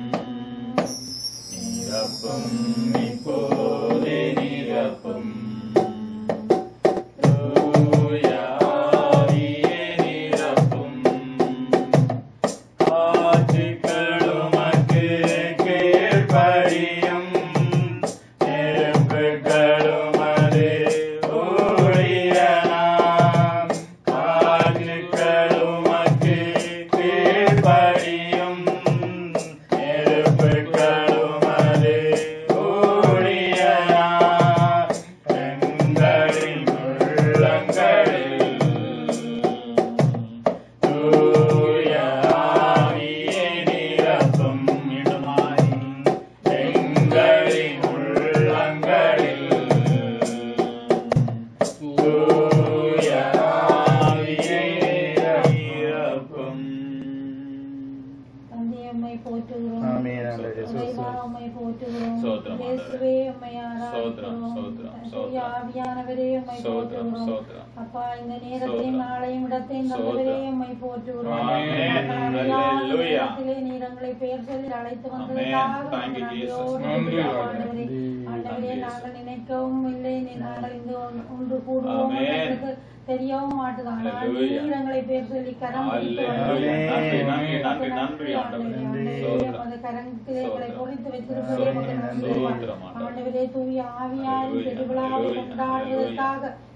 Speaker 1: நீரப்பம் இப்போதே நீரப்பம். தூய ஆவியே நீரப்பம். காற்றுகளுமக்கு கீழ்ப்படியும் நெருப்புகளுமது ஊழியனாம். காற்றுகளுமக்கு கீழ்ப்படியும் நெருப்புகளுமது ஊழியனாம். எங்களின் உள்ளங்களில் தூய ஆவியே நிரப்பும் இடமாய் எங்களின் உள்ளங்களில் தூய ஆவியே நிரப்பும்
Speaker 6: தந்தையை உம்மை போற்றுகிறோம்
Speaker 3: ஆமென், ஆண்டவரே.
Speaker 6: இறைவா, உம்மை போற்றுகிறோம்
Speaker 1: சோத்திரம்,
Speaker 6: இயேசுவே, உம்மை
Speaker 1: சோத்திரம்,
Speaker 6: ஆராதிக்கிறோம்.
Speaker 1: சோத்திரம்,
Speaker 6: தந்தை
Speaker 1: சோத்திரம்.
Speaker 6: ஆவியானவரே, உம்மை
Speaker 1: சோத்திரம்,
Speaker 6: போற்றுகிறோம்.
Speaker 1: சோத்திரம்.
Speaker 6: அப்பா இந்த நேரத்தையும்
Speaker 1: சோத்திரம்.
Speaker 6: நாளையும் இடத்தையும் தந்தவரே
Speaker 1: சோத்திரம்.
Speaker 6: உம்மை போற்றுகிறோம்
Speaker 1: ஆமென்.
Speaker 6: மக்கள் அறியாத
Speaker 1: அல்லேலூயா.
Speaker 6: நேரத்திலே நீர் எங்களை பெயர் சொல்லி அழைத்து
Speaker 1: ஆமென்.
Speaker 6: வந்ததற்காக
Speaker 1: Thank you,
Speaker 6: உமக்கு
Speaker 1: Jesus.
Speaker 6: நன்றியோடு
Speaker 4: நன்றி,
Speaker 6: இருக்கிறோம்,
Speaker 4: ஆண்டவரே.
Speaker 6: ஆண்டவரே. ஆண்டவரே
Speaker 1: நன்றி,
Speaker 6: நாங்கள் நினைக்கவும் இல்லை நீ நாங்கள் இங்கு ஒன்று- ஒன்று கூடுவோம்
Speaker 1: ஆமென்.
Speaker 6: எங்களுக்கு தெரியவும் மாட்டுது ஆனால்
Speaker 1: அல்லேலூயா.
Speaker 6: நீர் எங்களை பெயர் சொல்லி கரம் பிடித்து
Speaker 1: அல்லேலூயா.
Speaker 6: வந்தீர்.
Speaker 1: நன்றி, நன்றி, நன்றி, நன்றி, ஆண்டவரே. சோத்திரம்.
Speaker 6: அந்த கரத்திலே எங்களை
Speaker 1: சோத்திரம்.
Speaker 6: பொறித்து வைத்திருப்பதே உமக்கு நன்றி.
Speaker 1: சோத்திரம், ஆண்டவரே.
Speaker 6: ஆண்டவரே தூய ஆவியாரின்
Speaker 1: அல்லேலூயா.
Speaker 6: திருவிழாவை
Speaker 1: அல்லேலூயா.
Speaker 6: கொண்டாடுவதற்காக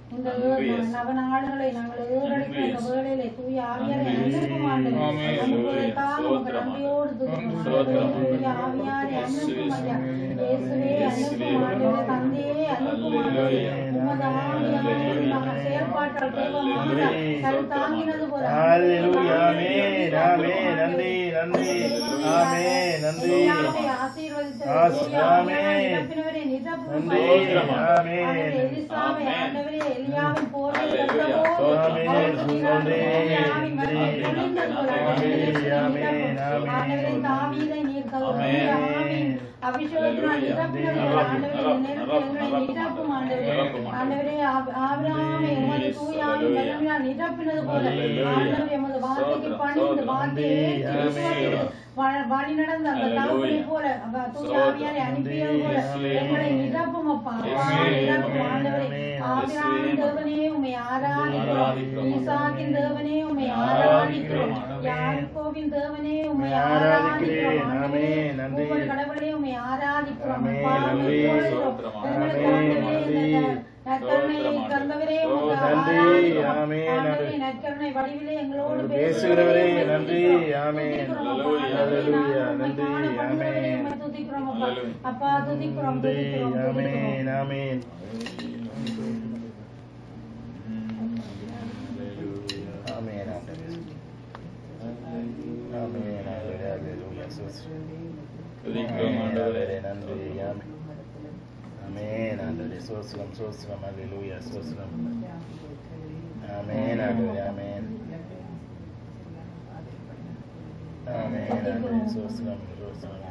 Speaker 6: இந்த
Speaker 1: நன்றி,
Speaker 6: ஏ- நவநாடுகளை நாங்கள் ஏறடிக்கிற இந்த வேளையிலே தூய ஆவியாரை அனுப்பும் ஆண்டவரே.
Speaker 4: ஆமென்.
Speaker 6: அனுப்புவதற்காக உமக்கு
Speaker 1: ஸ்தோத்திரம்.
Speaker 6: நன்றியோடு துதிக்கிறோம்.
Speaker 1: ஸ்தோத்திரம்.
Speaker 6: தூய ஆவியாரை அனுப்பும் ஐயா. இயேசுவே அனுப்பும் ஆண்டவரே. தந்தையே அனுப்பும் ஆண்டவரே. உமது ஆவியானவர் மகன் செயல்பாட்டால் தேவமாக தன் தாங்கினது போல
Speaker 3: ஹalleluya ஆமென் ஆமென் நன்றி நன்றி ஆமென் நன்றி
Speaker 6: எலியாவை ஆசீர்வதித்தவர்
Speaker 3: ஆஸ்-
Speaker 6: தூய ஆவியாரை
Speaker 3: ஆமென்.
Speaker 6: நிரப்பினவரே, நிரப்பும்
Speaker 3: நன்றி
Speaker 6: ஆண்டவரே.
Speaker 3: ஆமென்
Speaker 6: ஆண்டவரே, எலிசாவை
Speaker 1: ஆமென்.
Speaker 6: ஆண்டவரே, எலியாவின் போரில்
Speaker 1: அல்லேலூயா.
Speaker 6: வென்றபோது
Speaker 3: ஆமென்.
Speaker 6: அவருக்கு
Speaker 3: நன்றி.
Speaker 6: ஆவியாவின் வல்லமை பொழிந்தது போல
Speaker 3: ஆமென்.
Speaker 6: ஆண்டவரே,
Speaker 3: ஆமென். ஆமென்.
Speaker 6: ஆண்டவரே, தாவீதை நீர் தந்த
Speaker 1: ஆமென்.
Speaker 6: ஆவியின் அபிஷேகத்தினால் நிரப்பினது போல ஆண்டவரே, நிரப்பி எங்களை நிரப்பும் ஆண்டவரே. ஆண்டவரே, ஆப- ஆபிரகாமை உமது தூய ஆவியின் வல்லமையால் நிரப்பினது போல ஆண்டவரே, உமது வார்த்தைக்கு பணிந்து வார்த்தையை விசுவாசித்து வ- வழி நடந்த அந்த தகப்பனை போல அந்த தூய ஆவியாரை அனுப்பியது போல எங்களை நிரப்பும் அப்பா அப்பா, நிரப்பும் ஆண்டவரே ஆபிரகாமின் தேவனே உம்மை ஆராதிக்கிறோம் ஈசாக்கின் தேவனே உம்மை ஆராதிக்கிறோம் யாக்கோபின் தேவனே உம்மை ஆராதிக்கிறோம்
Speaker 3: ஆமென். நன்றி.
Speaker 6: ஒவ்வொரு கடவுளே உம்மை ஆராதிக்கிறோம்
Speaker 3: ஆமென்.
Speaker 6: அப்பா,
Speaker 3: நன்றி.
Speaker 6: இப்பொழுதும் எங்களுக்கு
Speaker 3: ஆமென்.
Speaker 6: ஆண்டவரே இந்த நற்கருணையை தந்தவரே உமக்கு
Speaker 3: நன்றி.
Speaker 6: ஆராதிக்கிறோம்.
Speaker 3: ஆமென்.
Speaker 6: ஆண்டவரே, நற்கருணை வடிவிலே எங்களோடு
Speaker 3: பேசுகிறவரே
Speaker 6: பேசுகிறவரே
Speaker 3: நன்றி ஆமென் ஹalleluya நன்றி ஆமென்
Speaker 6: அப்பா துதிக்கிறோம்
Speaker 3: நன்றி
Speaker 6: துதிக்கிறோம் துதிக்கிறோம்
Speaker 3: ஆமென் ஆமென் ஆமென் ஆமென் ஹalleluya சோஸ்ரம்
Speaker 1: துதிக்கிறோம் ஆண்டவரே.
Speaker 3: நன்றி ஆமென் ஆமென் ஆண்டவரே சோஸ்ரம் சோஸ்ரம் ஹalleluya சோஸ்ரம் ஆமென் ஆண்டவரே ஆமென் ஆமென் ஆண்டவரே சோஸ்ரம் சோஸ்ரம்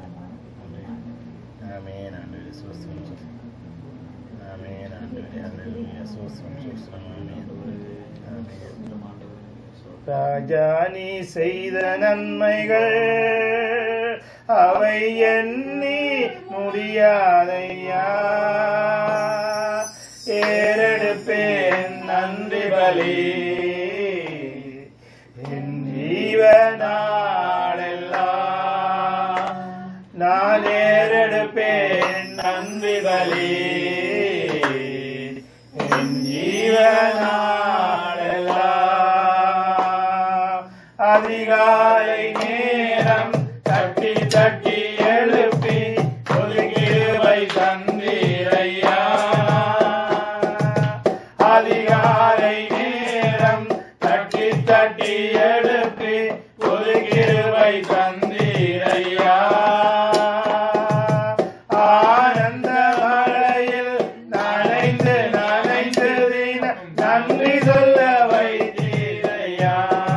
Speaker 3: ஆமென் ஆண்டவரே சோஸ்ரம் சோஸ்ரம் ஆமென் ஆண்டவரே ஹalleluya சோஸ்ரம் சோஸ்ரம் ஆமென் ஆமென் ராஜா நீ செய்த நன்மைகள் அவை எண்ணி முடியாதையா ஏறெடுப்பேன் நன்றி பலி என் ஜீவனாளெல்லாம் நான் ஏறெடுப்பேன் நன்றி பலி என் ஜீவனாளெல்லாம் அதிகாலை நேரம் தட்டி தட்டி எழுப்பி ஒதுக்கிடுவை தந்தீரையா அதிகாலை நேரம் தட்டி தட்டி எழுப்பி ஒதுக்கிடுவை தந்தீரையா ஆனந்த மழையில் நனைந்து நனைந்து தினம் நன்றி சொல்ல வைத்தீரையா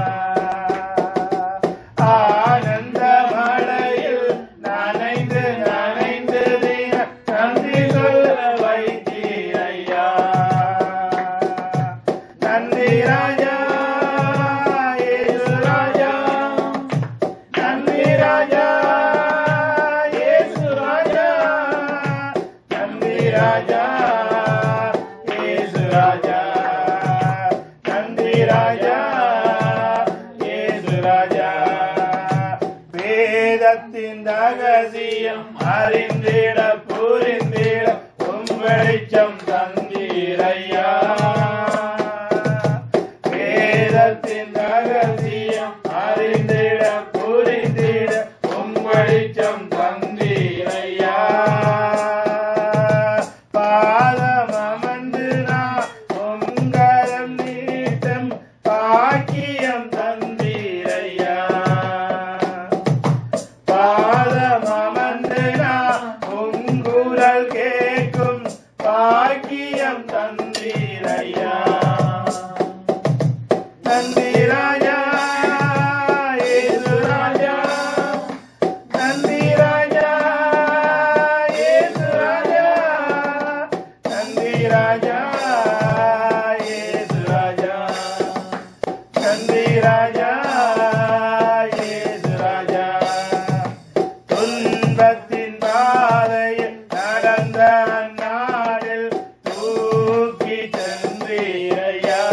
Speaker 3: ஆனந்த மழையில் நனைந்து நனைந்து தினம் நன்றி சொல்ல வைத்தீரையா நன்றி ராஜா இயேசு ராஜா நன்றி ராஜா இயேசு ராஜா நன்றி ராஜா இயேசு ராஜா நன்றி ராஜா இயேசு ராஜா வேதத்தின் ரகசியம் அறிந்திட புரிந்திட உம் வெளிச்சம் தந்தீரையா வேதத்தின் ரகசியம் அறிந்திட புரிந்திட உம் வெளிச்சம் தந்தீரையா பாதம் அமர்ந்து நான் உங்கரம் நீட்டம் பாக்கியம் தந்தீரையா பாதம் அமர்ந்து நான் உங்குரல் கேட்கும் பாக்கியம் தந்தீரையா நன்றி ராஜா இயேசு ராஜா நன்றி ராஜா இயேசு ராஜா நன்றி ராஜா இயேசு ராஜா நன்றி ராஜா இயேசு ராஜா துன்பத்தின் பாதையில் நடந்த நாளில் தூக்கி சென்றீரையா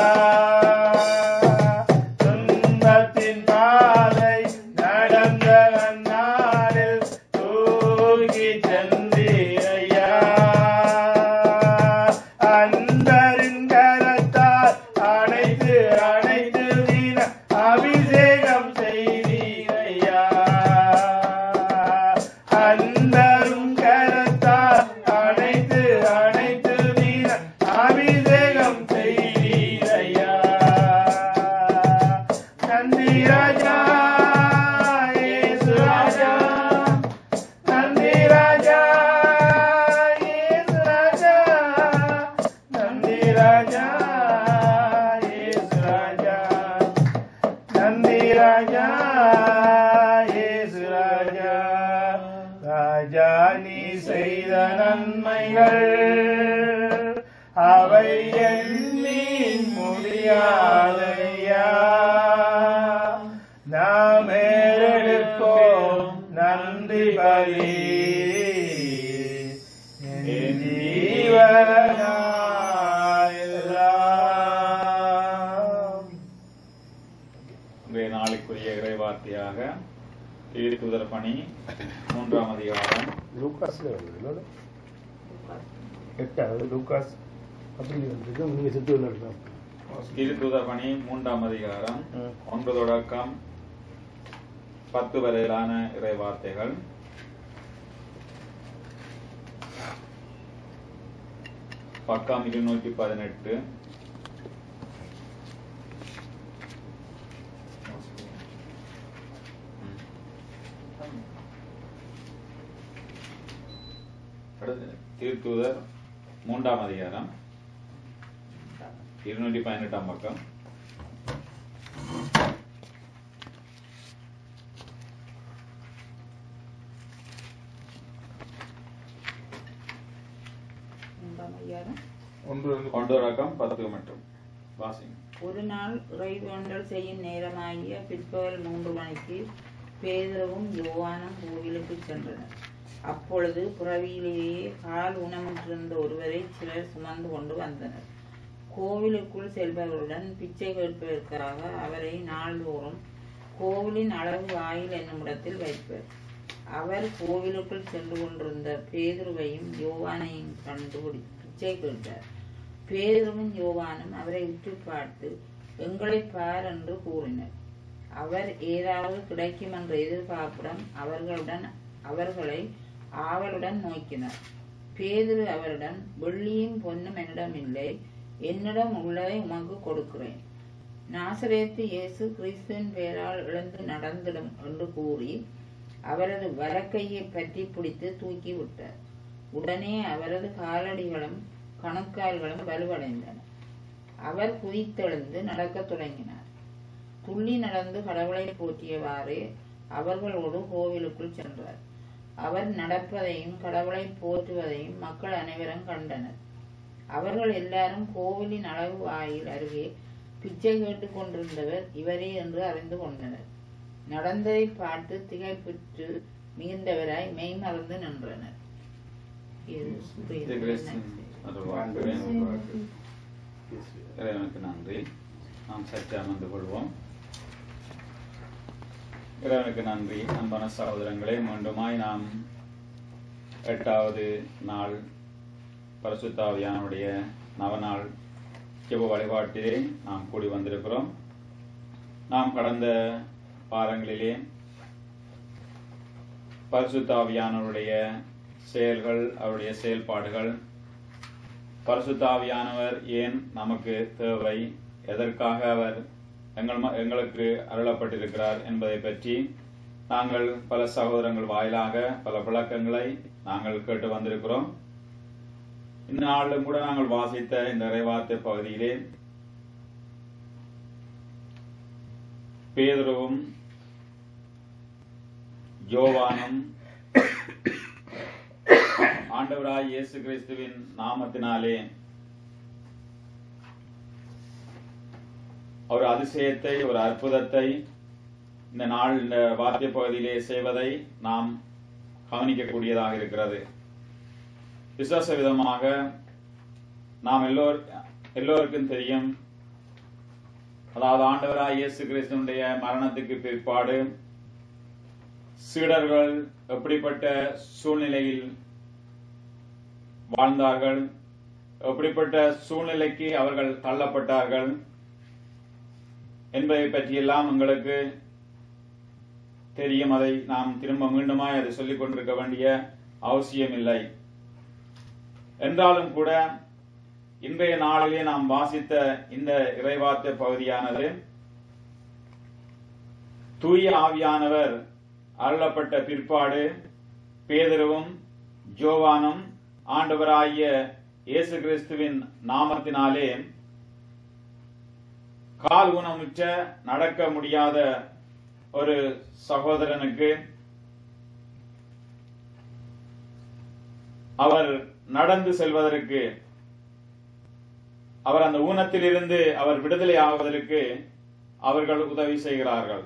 Speaker 3: துன்பத்தின் பாதை நடந்த நாளில் தூக்கி சென்றீரையா அன்பரின் கரத்தில் ராஜா நீ செய்த நன்மைகள் அவை எண்ணி முடியாதையா நாம் ஏறெடுப்போம் நன்றி பலி என் ஜீவனாயெல்லாம்
Speaker 1: இன்றைய நாளுக்குரிய இறைவார்த்தையாக தீர்த்துதர் பணி மூன்றாம் அதிகாரம்
Speaker 3: லூக்காஸ்ல வருது எட்டாவது லூக்காஸ் அப்படி வந்து நீங்க செத்து வந்துருக்கோம்
Speaker 1: தீர்த்துதர் பணி மூன்றாம் அதிகாரம்
Speaker 3: ம்.
Speaker 1: ஒன்று தொடக்கம் பத்து வரையிலான இறைவார்த்தைகள் பக்கம் இருநூற்றி பதினெட்டு அடுத்து தீர்த்துதர் மூன்றாம் அதிகாரம் இருநூற்றி பதினெட்டாம் பக்கம்
Speaker 5: மூன்றாம் அதிகாரம்.
Speaker 4: ஒன்று ரெண்டு
Speaker 1: ஒன்று தொடக்கம் பத்து மட்டும் வாசிங்க
Speaker 5: ஒரு நாள் இறைவேண்டல் செய்யும் நேரமாகிய பிற்பகல் மூன்று மணிக்கு பேதுருவும் யோவானும் கோவிலுக்கு சென்றனர் அப்பொழுது புறவியிலேயே கால் ஊனமுற்றிருந்த ஒருவரை சிலர் சுமந்து கொண்டு வந்தனர் கோவிலுக்குள் செல்பவர்களுடன் பிச்சை கேட்பதற்காக அவரை நாள்தோறும் கோவிலின் அளவு வாயில் என்னும் இடத்தில் வைப்பர் அவர் கோவிலுக்குள் சென்று கொண்டிருந்த பேதுருவையும் யோவானையும் கண்டு பிச்சை கேட்டார் பேதுருவும் யோவானும் அவரை உற்று பார்த்து எங்களை பார் என்று கூறினர் அவர் ஏதாவது கிடைக்கும் என்ற எதிர்பார்ப்புடன் அவர்களுடன் அவர்களை ஆவலுடன் நோக்கினார் பேதுரு அவரிடம் வெள்ளியும் பொன்னும் என்னிடம் இல்லை என்னிடம் உள்ளதை உமக்கு கொடுக்கிறேன் நாசரேத்து இயேசு கிறிஸ்துவின் பெயரால் எழுந்து நடந்திடும் என்று கூறி அவரது வலக்கையை பற்றி பிடித்து தூக்கி விட்டார் உடனே அவரது காலடிகளும் கணுக்கால்களும் வலுவடைந்தன அவர் குதித்தெழுந்து நடக்கத் தொடங்கினார் துள்ளி நடந்து கடவுளை போற்றியவாறு அவர்களோடு கோவிலுக்குள் சென்றார் அவர் நடப்பதையும் கடவுளை போற்றுவதையும் மக்கள் அனைவரும் கண்டனர் அவர்கள் எல்லாரும் கோவிலின் அளவு வாயில் அருகே பிச்சை கேட்டுக் கொண்டிருந்தவர் இவரே என்று அறிந்து கொண்டனர் நடந்ததை பார்த்து திகைப்புற்று மிகுந்தவராய் மெய்மறந்து நின்றனர் இது
Speaker 1: இது கிறிஸ்துவின் அருள்வாக்கு. இறைவனுக்கு நன்றி நாம் சற்று அமர்ந்து கொள்வோம் இறைவனுக்கு நன்றி அன்பான சகோதரங்களே மீண்டுமாய் நாம் எட்டாவது நாள் பரிசுத்தாவியானுடைய நவநாள் ஜெப வழிபாட்டிலே நாம் கூடி வந்திருக்கிறோம் நாம் கடந்த வாரங்களிலே பரிசுத்தாவியானவருடைய செயல்கள் அவருடைய செயல்பாடுகள் பரிசுத்தாவியானவர் ஏன் நமக்கு தேவை எதற்காக அவர் எங்கள் ம- எங்களுக்கு அருளப்பட்டிருக்கிறார் என்பதை பற்றி நாங்கள் பல சகோதரங்கள் வாயிலாக பல விளக்கங்களை நாங்கள் கேட்டு வந்திருக்கிறோம் இந்த நாளிலும் கூட நாங்கள் வாசித்த இந்த இறைவார்த்தை பகுதியிலே பேதுருவும் யோவானும் ஆண்டவராய் இயேசு கிறிஸ்துவின் நாமத்தினாலே ஒரு அதிசயத்தை ஒரு அற்புதத்தை இந்த நாள் இந்த வார்த்தை பகுதியிலே செய்வதை நாம் கவனிக்கக்கூடியதாக இருக்கிறது விசுவாச விதமாக நாம் எல்லோர் எல்லோருக்கும் தெரியும் அதாவது ஆண்டவராய் இயேசு கிறிஸ்துவனுடைய மரணத்துக்கு பிற்பாடு சீடர்கள் எப்படிப்பட்ட சூழ்நிலையில் வாழ்ந்தார்கள் எப்படிப்பட்ட சூழ்நிலைக்கு அவர்கள் தள்ளப்பட்டார்கள் என்பதை பற்றியெல்லாம் உங்களுக்கு தெரியும் அதை நாம் திரும்ப மீண்டுமாய் அதை சொல்லிக் கொண்டிருக்க வேண்டிய அவசியமில்லை என்றாலும் கூட இன்றைய நாளிலே நாம் வாசித்த இந்த இறைவார்த்தை பகுதியானது தூய ஆவியானவர் அருளப்பட்ட பிற்பாடு பேதருவும் ஜோவானும் ஆண்டவராகிய இயேசு கிறிஸ்துவின் நாமத்தினாலே கால் ஊனமுற்ற நடக்க முடியாத ஒரு சகோதரனுக்கு அவர் நடந்து செல்வதற்கு அவர் அந்த ஊனத்திலிருந்து அவர் விடுதலை ஆவதற்கு அவர்கள் உதவி செய்கிறார்கள்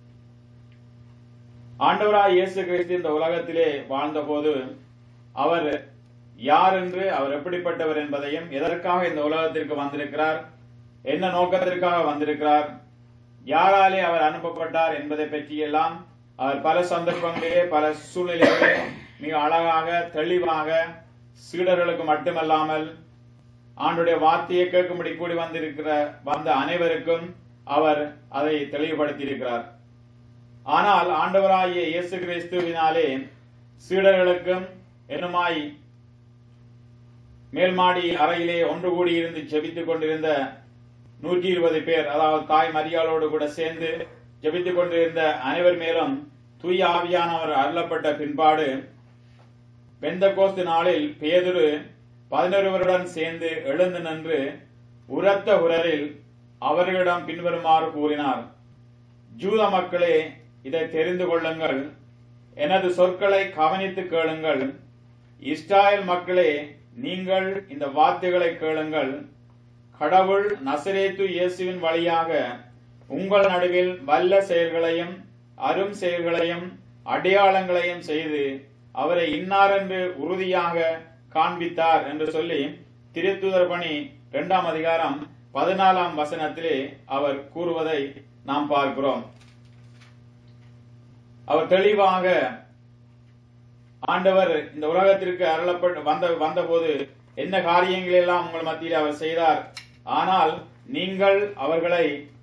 Speaker 1: ஆண்டவராய் இயேசு கிறிஸ்து இந்த உலகத்திலே வாழ்ந்தபோது அவர் யார் என்று அவர் எப்படிப்பட்டவர் என்பதையும் எதற்காக இந்த உலகத்திற்கு வந்திருக்கிறார் என்ன நோக்கத்திற்காக வந்திருக்கிறார் யாராலே அவர் அனுப்பப்பட்டார் என்பதை பற்றியெல்லாம் அவர் பல சந்தர்ப்பங்களிலே பல சூழ்நிலைகளிலே மிக அழகாக தெளிவாக சீடர்களுக்கு மட்டுமல்லாமல் ஆண்டுடைய வார்த்தையை கேட்கும்படி கூடி வந்திருக்கிற வந்த அனைவருக்கும் அவர் அதை தெளிவுபடுத்தி இருக்கிறார் ஆனால் ஆண்டவராகிய இயேசு கிறிஸ்துவினாலே சீடர்களுக்கும் என்னுமாய் மேல்மாடி அறையிலே ஒன்று கூடி இருந்து ஜெபித்துக் கொண்டிருந்த நூற்றி இருபது பேர் அதாவது தாய் மரியாளோடு கூட சேர்ந்து ஜெபித்துக் கொண்டிருந்த அனைவர் மேலும் தூய ஆவியானவர் அருளப்பட்ட பின்பாடு பெந்த நாளில் பேதுரு பதினொருவருடன் சேர்ந்து எழுந்து நின்று உரத்த உரலில் அவர்களிடம் பின்வருமாறு கூறினார் ஜூத மக்களே இதை தெரிந்து கொள்ளுங்கள் எனது சொற்களை கவனித்து கேளுங்கள் இஸ்ராயல் மக்களே நீங்கள் இந்த வார்த்தைகளை கேளுங்கள் கடவுள் நசரேத்து இயேசுவின் வழியாக உங்கள் நடுவில் வல்ல செயல்களையும் அரும் செயல்களையும் அடையாளங்களையும் செய்து அவரை இன்னார் என்று உறுதியாக காண்பித்தார் என்று சொல்லி திருத்துதர் பணி இரண்டாம் அதிகாரம் பதினாலாம் வசனத்திலே அவர் கூறுவதை நாம் பார்க்கிறோம் அவர் தெளிவாக ஆண்டவர் இந்த உலகத்திற்கு அருளப்பட்டு வந்த வந்தபோது என்ன காரியங்கள் எல்லாம் உங்கள் மத்தியில் அவர் செய்தார் ஆனால் நீங்கள் அவர்களை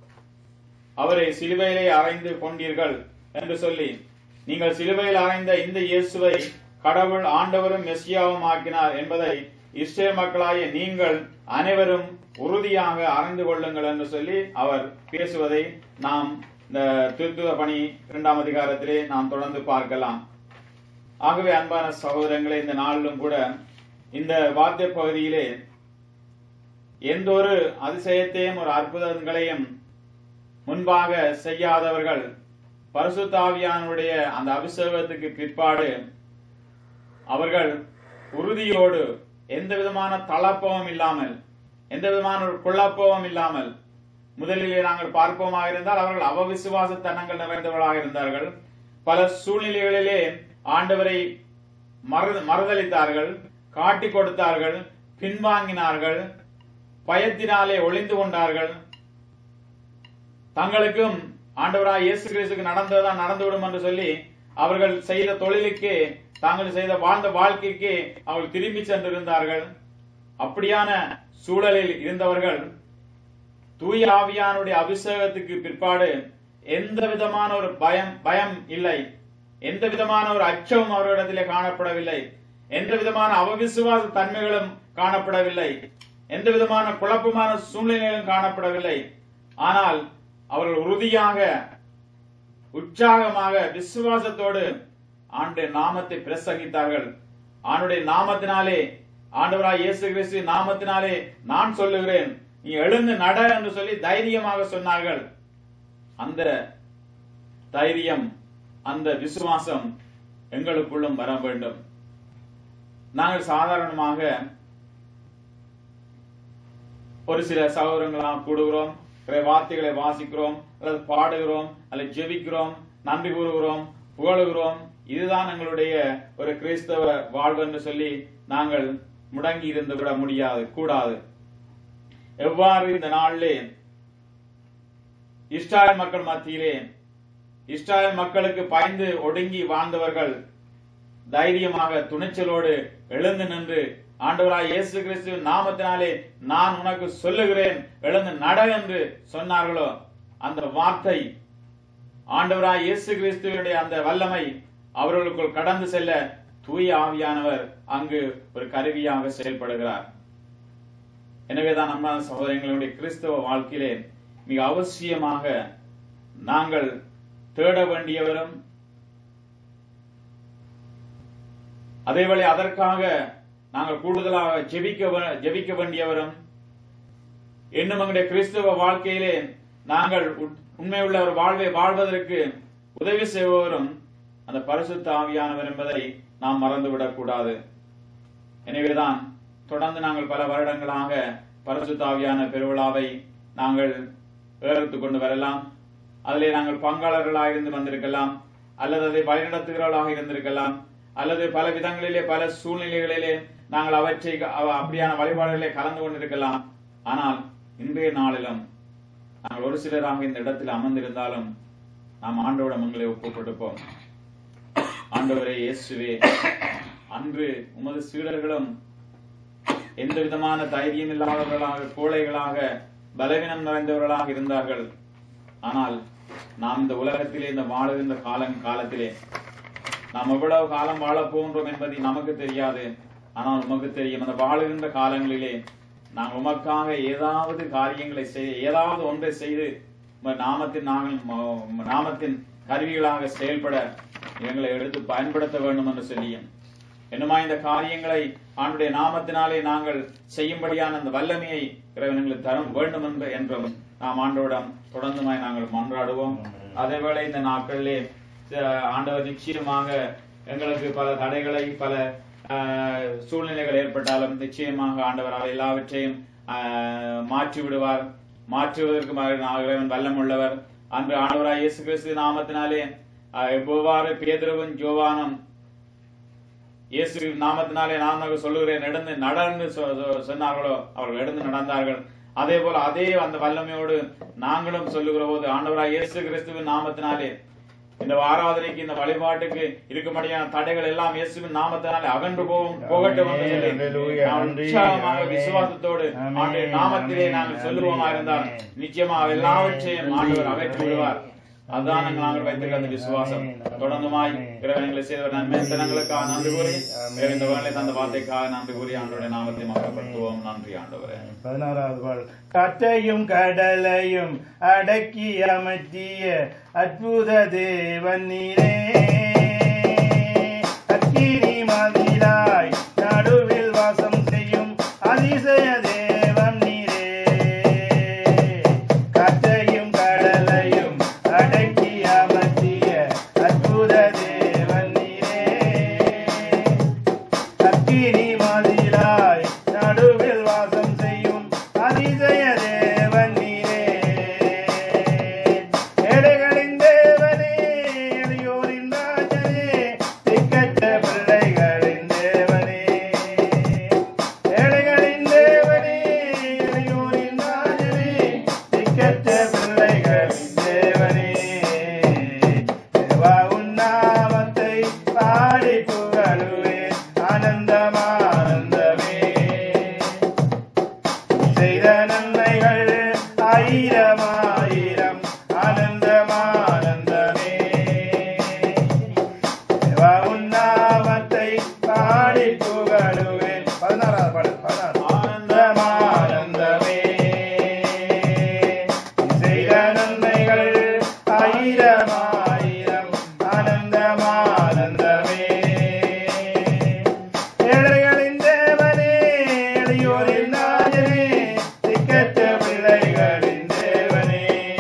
Speaker 1: அவரை சிலுவையிலே அறைந்து கொண்டீர்கள் என்று சொல்லி நீங்கள் சிலுவையில் அறைந்த இந்த இயேசுவை கடவுள் ஆண்டவரும் மெஸ்ஸியாவும் ஆக்கினார் என்பதை இஸ்ரேல் மக்களாகிய நீங்கள் அனைவரும் உறுதியாக அறிந்து கொள்ளுங்கள் என்று சொல்லி அவர் பேசுவதை நாம் இந்த திருத்துவ பணி இரண்டாம் அதிகாரத்திலே நாம் தொடர்ந்து பார்க்கலாம் ஆகவே அன்பான சகோதரங்களே இந்த நாளிலும் கூட இந்த வாத்திய பகுதியிலே எந்த ஒரு அதிசயத்தையும் ஒரு அற்புதங்களையும் முன்பாக செய்யாதவர்கள் பரிசுத்தாவியானுடைய அந்த அபிஷேகத்துக்கு பிற்பாடு அவர்கள் உறுதியோடு எந்த விதமான தளப்பவும் இல்லாமல் எந்த விதமான ஒரு குழப்பவும் இல்லாமல் முதலிலே நாங்கள் பார்ப்போமாக இருந்தால் அவர்கள் அவவிசுவாச தனங்கள் நிறைந்தவர்களாக இருந்தார்கள் பல சூழ்நிலைகளிலே ஆண்டவரை மறு மறுதளித்தார்கள் காட்டி கொடுத்தார்கள் பின்வாங்கினார்கள் பயத்தினாலே ஒளிந்து கொண்டார்கள் தங்களுக்கும் ஆண்டவராய் இயேசு கிறிஸ்துக்கு நடந்ததுதான் நடந்துவிடும் என்று சொல்லி அவர்கள் செய்த தொழிலுக்கு தாங்கள் செய்த வாழ்ந்த வாழ்க்கைக்கு அவர்கள் திரும்பி சென்றிருந்தார்கள் அப்படியான சூழலில் இருந்தவர்கள் தூய ஆவியானுடைய அபிஷேகத்துக்கு பிற்பாடு எந்த விதமான ஒரு பயம் பயம் இல்லை எந்த விதமான ஒரு அச்சமும் அவர்களிடத்திலே காணப்படவில்லை எந்த விதமான அவவிசுவாச தன்மைகளும் காணப்படவில்லை எந்த விதமான குழப்பமான சூழ்நிலைகளும் காணப்படவில்லை ஆனால் அவர்கள் உறுதியாக உற்சாகமாக விசுவாசத்தோடு ஆண்டுடைய நாமத்தை பிரசங்கித்தார்கள் ஆண்டுடைய நாமத்தினாலே ஆண்டவராய் இயேசு கிறிஸ்து நாமத்தினாலே நான் சொல்லுகிறேன் நீ எழுந்து நட என்று சொல்லி தைரியமாக சொன்னார்கள் அந்த தைரியம் அந்த விசுவாசம் எங்களுக்குள்ளும் வர வேண்டும் நாங்கள் சாதாரணமாக ஒரு சில சகோதரங்களாம் கூடுகிறோம் சில வார்த்தைகளை வாசிக்கிறோம் அல்லது பாடுகிறோம் அல்லது ஜெபிக்கிறோம் நன்றி கூறுகிறோம் புகழுகிறோம் இதுதான் எங்களுடைய ஒரு கிறிஸ்தவ வாழ்வு என்று சொல்லி நாங்கள் முடங்கி இருந்து விட முடியாது கூடாது எவ்வாறு இந்த நாளிலே இஸ்ராயல் மக்கள் மத்தியிலே இஸ்ராயல் மக்களுக்கு பயந்து ஒடுங்கி வாழ்ந்தவர்கள் தைரியமாக துணிச்சலோடு எழுந்து நின்று ஆண்டவராய் இயேசு கிறிஸ்து நாமத்தினாலே நான் உனக்கு சொல்லுகிறேன் எழுந்து நட என்று சொன்னார்களோ அந்த வார்த்தை ஆண்டவராய் இயேசு கிறிஸ்துவனுடைய அந்த வல்லமை அவர்களுக்குள் கடந்து செல்ல தூய ஆவியானவர் அங்கு ஒரு கருவியாக செயல்படுகிறார் எனவேதான் அன்பான சகோதரங்களுடைய கிறிஸ்தவ வாழ்க்கையிலே மிக அவசியமாக நாங்கள் தேட வேண்டியவரும் அதேவேளை அதற்காக நாங்கள் கூடுதலாக ஜெபிக்க வே- ஜெபிக்க வேண்டியவரும் இன்னும் எங்களுடைய கிறிஸ்தவ வாழ்க்கையிலே நாங்கள் உட்- உண்மையுள்ள ஒரு வாழ்வை வாழ்வதற்கு உதவி செய்பவரும் அந்த பரிசுத்த ஆவியானவர் என்பதை நாம் மறந்துவிடக் கூடாது எனவேதான் தொடர்ந்து நாங்கள் பல வருடங்களாக பரிசுத்தாவியான பெருவிழாவை நாங்கள் ஏறெடுத்துக் கொண்டு வரலாம் அதிலே நாங்கள் பங்காளர்களாக இருந்து வந்திருக்கலாம் அல்லது அதை வழிநடத்துகிறவர்களாக இருந்திருக்கலாம் அல்லது பல விதங்களிலே பல சூழ்நிலைகளிலே நாங்கள் அவற்றை அவ- அப்படியான வழிபாடுகளிலே கலந்து கொண்டிருக்கலாம் ஆனால் இன்றைய நாளிலும் நாங்கள் ஒரு சிலராக இந்த இடத்தில் அமர்ந்திருந்தாலும் நாம் ஆண்டோட மங்களை ஒப்புக் கொடுப்போம் ஆண்டவரே இயேசுவே அன்று உமது சீடர்களும் எந்த விதமான தைரியம் இல்லாதவர்களாக கோழைகளாக பலவீனம் நிறைந்தவர்களாக இருந்தார்கள் ஆனால் நாம் இந்த உலகத்திலே இந்த வாழுகின்ற காலம் காலத்திலே நாம் எவ்வளவு காலம் வாழப் போகின்றோம் என்பது நமக்கு தெரியாது ஆனால் உமக்கு தெரியும் அந்த வாழுகின்ற காலங்களிலே நாம் உமக்காக ஏதாவது காரியங்களை செய்து ஏதாவது ஒன்றை செய்து உமது நாமத்தின் நாங்கள் ம- நாமத்தின் கருவிகளாக செயல்பட எங்களை எடுத்து பயன்படுத்த வேண்டும் என்று சொல்லியும் என்னமா இந்த காரியங்களை ஆண்டுடைய நாமத்தினாலே நாங்கள் செய்யும்படியான அந்த வல்லமையை இறைவன் எங்களுக்கு தரும் வேண்டும் என்று என்றும் நாம் ஆண்டோடம் தொடர்ந்துமாய் நாங்கள் மன்றாடுவோம் அதேவேளை இந்த நாட்களிலே அஹ், ஆண்டவர் நிச்சயமாக எங்களுக்கு பல தடைகளை பல அஹ், சூழ்நிலைகள் ஏற்பட்டாலும் நிச்சயமாக ஆண்டவர் அவர் எல்லாவற்றையும் அஹ், மாற்றி விடுவார் மாற்றுவதற்கு ம- இறைவன் வல்லம் உள்ளவர் அன்று ஆண்டவராய் இயேசு கிறிஸ்து நாமத்தினாலே அஹ், எவ்வாறு பேதுருவும் ஜோவானும் இயேசு நாமத்தினாலே நான் உனக்கு சொல்லுகிறேன் நடந்து நடன்னு சொ- சொ- சொன்னார்களோ அவர்கள் எடுத்து நடந்தார்கள் அதே போல அதே அந்த வல்லமையோடு நாங்களும் சொல்லுகிற போது ஆண்டவராய் இயேசு கிறிஸ்துவின் நாமத்தினாலே இந்த ஆராதனைக்கு இந்த வழிபாட்டுக்கு இருக்கும்படியான தடைகள் எல்லாம் இயேசுவின் நாமத்தினாலே அகன்று போகும் போகட்டும் என்று சொல்லி
Speaker 3: Hallelujah.
Speaker 1: நாம்
Speaker 3: நன்றி.
Speaker 1: உற்சாகமாக
Speaker 3: ஆமென்.
Speaker 1: விசுவாசத்தோடு
Speaker 3: ஆமென்.
Speaker 1: ஆண்டுடைய நாமத்திலே நாங்கள்
Speaker 3: ஆமென்.
Speaker 1: சொல்லுவோமா இருந்தால்
Speaker 3: ஆமென்.
Speaker 1: நிச்சயமா எல்லாவற்றையும் ஆண்டவர் அகற்றி விடுவார் அதுதான் நாங்கள் வைத்திருக்க அந்த விசுவாசம்
Speaker 3: ஆமென்.
Speaker 1: தொடர்ந்துமாய்
Speaker 3: ஆமென்.
Speaker 1: இறைவனங்களை செய்தவர் நன்மை தினங்களுக்காக நன்றி கூறி
Speaker 3: ஆமென்.
Speaker 1: இறைவன் இந்த வேலை தந்த வார்த்தைக்காக நன்றி கூறி ஆண்டோடைய நாமத்தை மக்கப்படுத்துவோம் நன்றி ஆண்டவரே
Speaker 3: பதினாறாவது பாடல் காற்றையும் கடலையும் அடக்கி அமர்த்திய அற்புத தேவன் நீரே அக்கினி மதிலாய் நடுவில் வாசம் செய்யும் அதிசய தேவன் நீரே காற்றையும் கடலையும் அடக்கி அமர்த்திய அற்புத தேவன் நீரே அக்கினி மாதிலாய் நடுவில் வாசம் செய்யும் அதிசய தேவன் நீரே ஏழைகளின் தேவனே எளியோரின் ராஜனே திக்கற்ற பிள்ளைகளின் தேவனே ஏழைகளின் தேவனே எளியோரின் ராஜனே திக்கற்ற பிள்ளைகளின் தேவனே தேவா உன் நாமத்தை பாடி புகழுவேன் ஆனந்தம் ஆனந்தமே செய்த நன்மைகள் ஆயிரம் ஆயிரம் ஆனந்தம் ஆனந்தமே தேவா உன் நாமத்தை பாடி புகழுவேன் பதினாறாவது பாடல் பதினாறு ஆனந்தம் ஆனந்தமே செய்த நன்மைகள் ஆயிரம் ஆயிரம் ஆனந்தம் ஆனந்தமே ஏழைகளின் தேவனே எளியோரின் நாயனே திக்கற்ற பிள்ளைகளின் தேவனே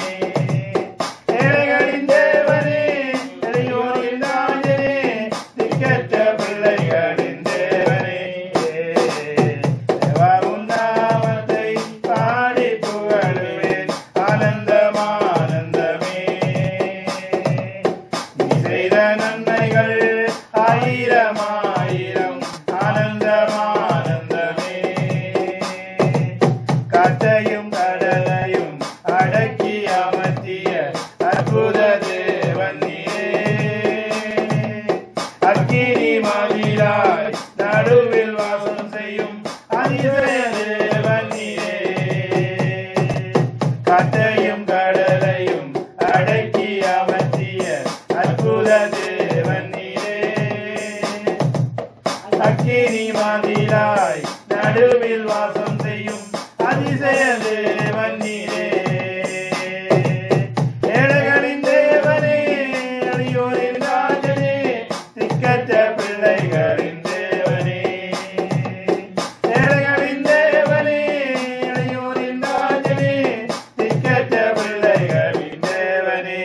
Speaker 3: ஏழைகளின் தேவனே எளியோரின் நாயனே திக்கற்ற பிள்ளைகளின் தேவனே தேவா உன் நாமத்தை பாடி புகழுவேன் ஆனந்தம் ஆனந்தமே நீ செய்த நன்மைகள் ஆயிரம் ஆயிரம் ஆனந்தம் ஆனந்தமே காற்றையும் கடலையும் அடக்கி அமர்த்திய அற்புத தேவன் நீரே அக்கினி மதிலாய் நடுவில் வாசம் செய்யும் அதிசய தேவன் நீரே காற்றையும் கடலையும் அடக்கி அமர்த்திய அற்புத தேவன் நீரே அக்கினி மாதிராய் நடுவில் வாசம் செய்யும் அதிசய தேவன் நீரே ஏழைகளின் தேவனே அடியோரின் ராஜனே திக்கற்ற பிள்ளைகளின் தேவனே ஏழைகளின் தேவனே அடியோரின் ராஜனே திக்கற்ற பிள்ளைகளின் தேவனே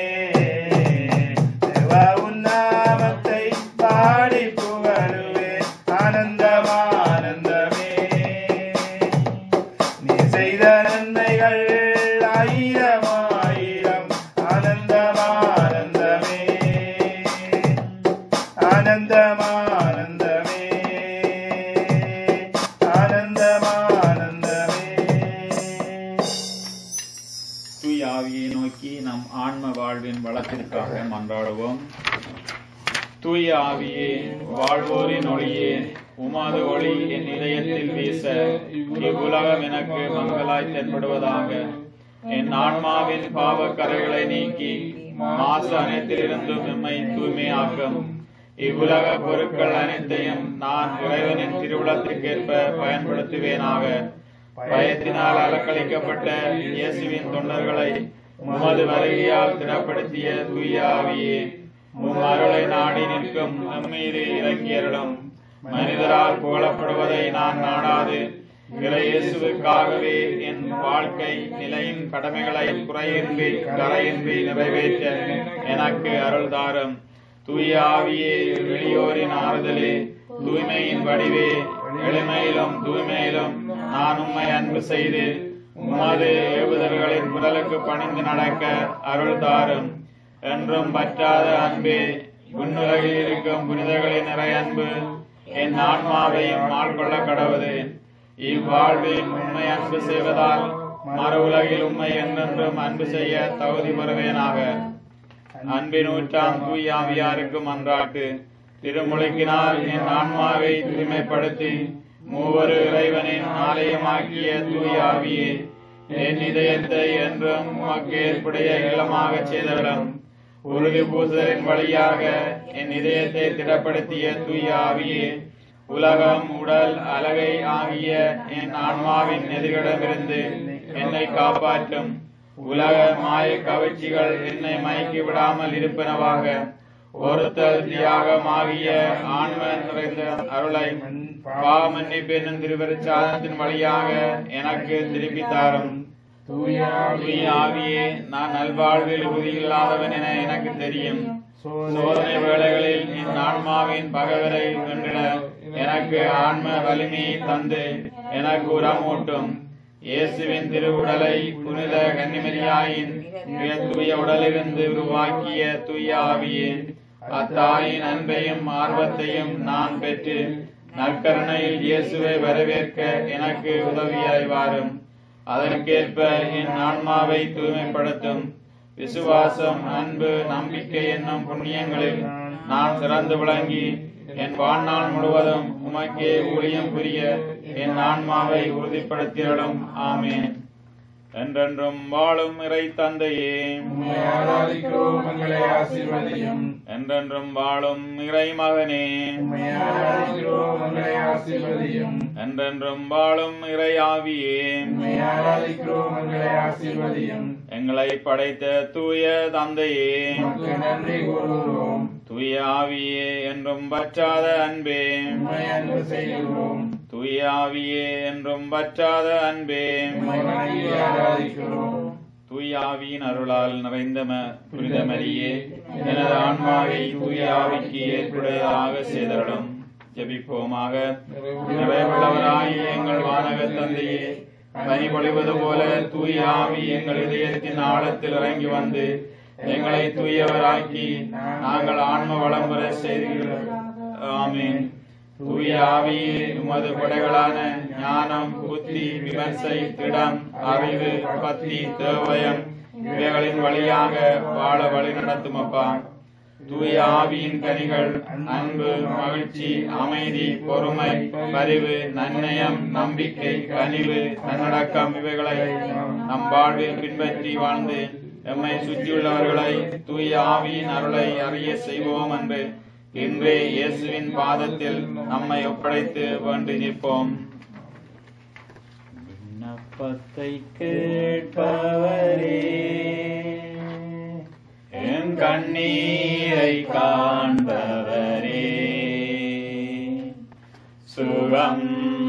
Speaker 3: தேவா உன் நாமத்தை பாடி புகழுவேன் ஆனந்தம் ஆனந்தமே
Speaker 1: குடும்பத்திற்காக மன்றாடுவோம் தூய ஆவியே வாழ்வோரின் ஒளியே உமது ஒளி என் இதயத்தில் வீச இவ்வுலகம் எனக்கு மங்களாய் தென்படுவதாக என் ஆன்மாவின் பாவக்கரைகளை நீக்கி மாசு அனைத்திலிருந்தும் எம்மை தூய்மையாக்கும் இவ்வுலக பொருட்கள் அனைத்தையும் நான் இறைவனின் திருவுளத்திற்கேற்ப பயன்படுத்துவேனாக பயத்தினால் அலக்களிக்கப்பட்ட இயேசுவின் தொண்டர்களை உமது வருகையால் திடப்படுத்திய தூய ஆவியே உம் அருளை நாடி நிற்கும் நம்மீது இறங்கியருளும் மனிதரால் புகழப்படுவதை நான் நாடாது இயேசுவுக்காகவே என் வாழ்க்கை நிலையின் கடமைகளை குறையின்றி கரையின்றி நிறைவேற்ற எனக்கு அருள் தாரும் தூய ஆவியே வெளியோரின் ஆறுதலே தூய்மையின் வடிவே எளிமையிலும் தூய்மையிலும் நான் உம்மை அன்பு செய்து உமது ஏவுதல்களின் குரலுக்கு பணிந்து நடக்க அருள் தாரும் என்றும் பற்றாத அன்பே விண்ணுலகில் இருக்கும் புனிதர்களின் நிறை அன்பு என் ஆன்மாவையும் ஆட்கொள்ள கடவுது இவ்வாழ்வில் உண்மை அன்பு செய்வதால் மறு உலகில் உண்மை என்றென்றும் அன்பு செய்ய தகுதி பெறுவேனாக அன்பின் ஊற்றாம் தூயாவியாருக்கு மன்றாட்டு திருமுழுக்கினால் என் ஆன்மாவை தூய்மைப்படுத்தி மூவரு இறைவனின் ஆலயமாக்கிய தூயாவியே என் இதயத்தை என்றும் உமக்கு ஏற்புடைய இல்லமாக செய்தவிடம் உறுதி பூசலின் வழியாக என் இதயத்தை திடப்படுத்திய தூய ஆவியே உலகம் உடல் அழகை ஆகிய என் ஆன்மாவின் எதிரிடமிருந்து என்னை காப்பாற்றும் உலக மாய கவர்ச்சிகள் என்னை மயக்கி விடாமல் இருப்பனவாக ஒருத்தல் தியாகமாகிய ஆன்ம நிறைந்த அருளை பாவ மன்னிப்பு என்னும் திருவருச்சாதனத்தின் வழியாக எனக்கு திருப்பி தாரும் தூய ஆவியே நான் நல்வாழ்வில் உறுதியில்லாதவன் என எனக்கு தெரியும் சோதனை வேளைகளில் என் ஆன்மாவின் பகைவரை வென்றிட எனக்கு ஆன்ம வலிமையை தந்து எனக்கு உரமூட்டும் இயேசுவின் திருவுடலை புனித கன்னிமரியாயின் மிக தூய உடலிருந்து உருவாக்கிய தூய ஆவியே அத்தாயின் அன்பையும் ஆர்வத்தையும் நான் பெற்று நற்கருணையில் இயேசுவை வரவேற்க எனக்கு உதவியாய் வாரும் அதற்கேற்ப என் ஆன்மாவை தூய்மைப்படுத்தும் விசுவாசம் அன்பு நம்பிக்கை என்னும் புண்ணியங்களில் நான் சிறந்து விளங்கி என் வாழ்நாள் முழுவதும் உமக்கே ஊழியம் புரிய என் ஆன்மாவை உறுதிப்படுத்தியலும் ஆமேன் என்றென்றும் வாழும் இறை தந்தையே
Speaker 4: உம்மை ஆராதிக்கிறோம் எங்களை ஆசீர்வதியும்
Speaker 1: என்றென்றும் வாழும் இறை மகனே
Speaker 4: உம்மை ஆராதிக்கிறோம் எங்களை ஆசீர்வதியும்
Speaker 1: என்றென்றும் வாழும் இறை ஆவியே
Speaker 4: உம்மை ஆராதிக்கிறோம் எங்களை ஆசீர்வதியும்
Speaker 1: எங்களை படைத்த தூய தந்தையே
Speaker 4: உமக்கு நன்றி கூறுகிறோம்
Speaker 1: தூய ஆவியே என்றும் பற்றாத அன்பே
Speaker 4: உம்மை அன்பு செய்கிறோம்
Speaker 1: தூய ஆவியே என்றும் பற்றாத அன்பே
Speaker 4: உம்மை வணங்கி ஆராதிக்கிறோம்
Speaker 1: தூய ஆவியின் அருளால் நிறைந்த ம- புனித மரியே எனது ஆன்மாவை தூய ஆவிக்கு ஏற்புடையதாக செய்தருளும் ஜெபிப்போமாக நிறைவுள்ளவராகிய எங்கள் வானக தந்தையே பனி பொழிவது போல தூய ஆவி எங்கள் இதயத்தின் ஆழத்தில் இறங்கி வந்து எங்களை தூயவராக்கி நாங்கள் ஆன்ம வளம் பெற செய்தீர்கள் ஆமீன் தூய ஆவியே உமது கொடைகளான ஞானம் புத்தி விமர்சை திடம் அறிவு பக்தி தேவயம் இவைகளின் வழியாக வாழ வழி நடத்தும் அப்பா தூய ஆவியின் கனிகள் அன்பு மகிழ்ச்சி அமைதி பொறுமை பரிவு நன்னயம் நம்பிக்கை கனிவு தன்னடக்கம் இவைகளை நம் வாழ்வில் பின்பற்றி வாழ்ந்து எம்மை சுற்றியுள்ளவர்களை தூய ஆவியின் அருளை அறிய செய்வோம் என்று இன்றே இயேசுவின் பாதத்தில் நம்மை ஒப்படைத்து வேண்டி நிற்போம் விண்ணப்பத்தை கேட்பவரே என் கண்ணீரை காண்பவரே சுகம்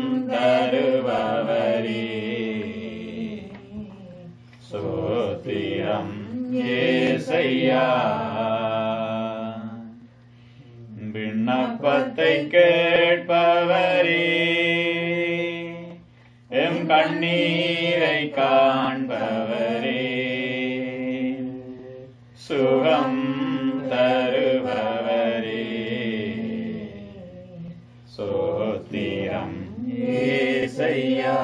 Speaker 1: தருபவரே சோத்திரம் ஏசையா விண்ணப்பத்தை கேட்பவரே எம் கண்ணீரை காண்பவரே சுகம் தருபவரே சோத்திரம் ஏசையா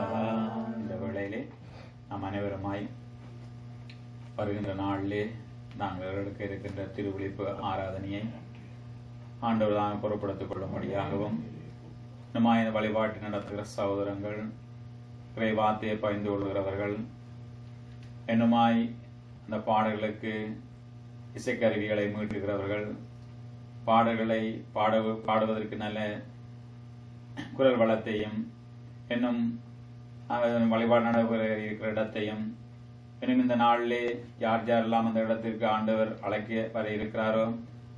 Speaker 1: இந்த வேளையிலே நாம் அனைவருமாய் வருகின்ற நாளிலே நாங்கள் எடுக்க இருக்கின்ற திருவிழிப்பு ஆராதனையை ஆண்டவர் தான் பொறுப்படுத்திக் கொள்ளும்படியாகவும் நம்மாய் இந்த வழிபாட்டை நடத்துகிற சகோதரங்கள் இறைவார்த்தையை பகிர்ந்து கொள்கிறவர்கள் என்னுமாய் இந்த பாடல்களுக்கு இசைக்கருவிகளை மீட்டுகிறவர்கள் பாடல்களை பாட பாடுவதற்கு நல்ல குரல் வளத்தையும் இன்னும் அதன் வழிபாடு நடைபெற இருக்கிற இடத்தையும் இன்னும் இந்த நாளிலே யார் யாரெல்லாம் அந்த இடத்திற்கு ஆண்டவர் அழைக்க வர இருக்கிறாரோ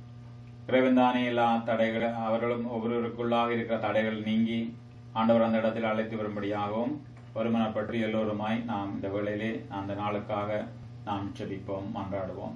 Speaker 1: இறைவன்தானே எல்லா தடைகள் அவர்களும் ஒவ்வொருவருக்குள்ளாக இருக்கிற தடைகள் நீங்கி ஆண்டவர் அந்த இடத்தில் அழைத்து வரும்படியாகவும் வருமானப்பட்டு எல்லோருமாய் நாம் இந்த வேளையிலே அந்த நாளுக்காக நாம் செபிப்போம் மன்றாடுவோம்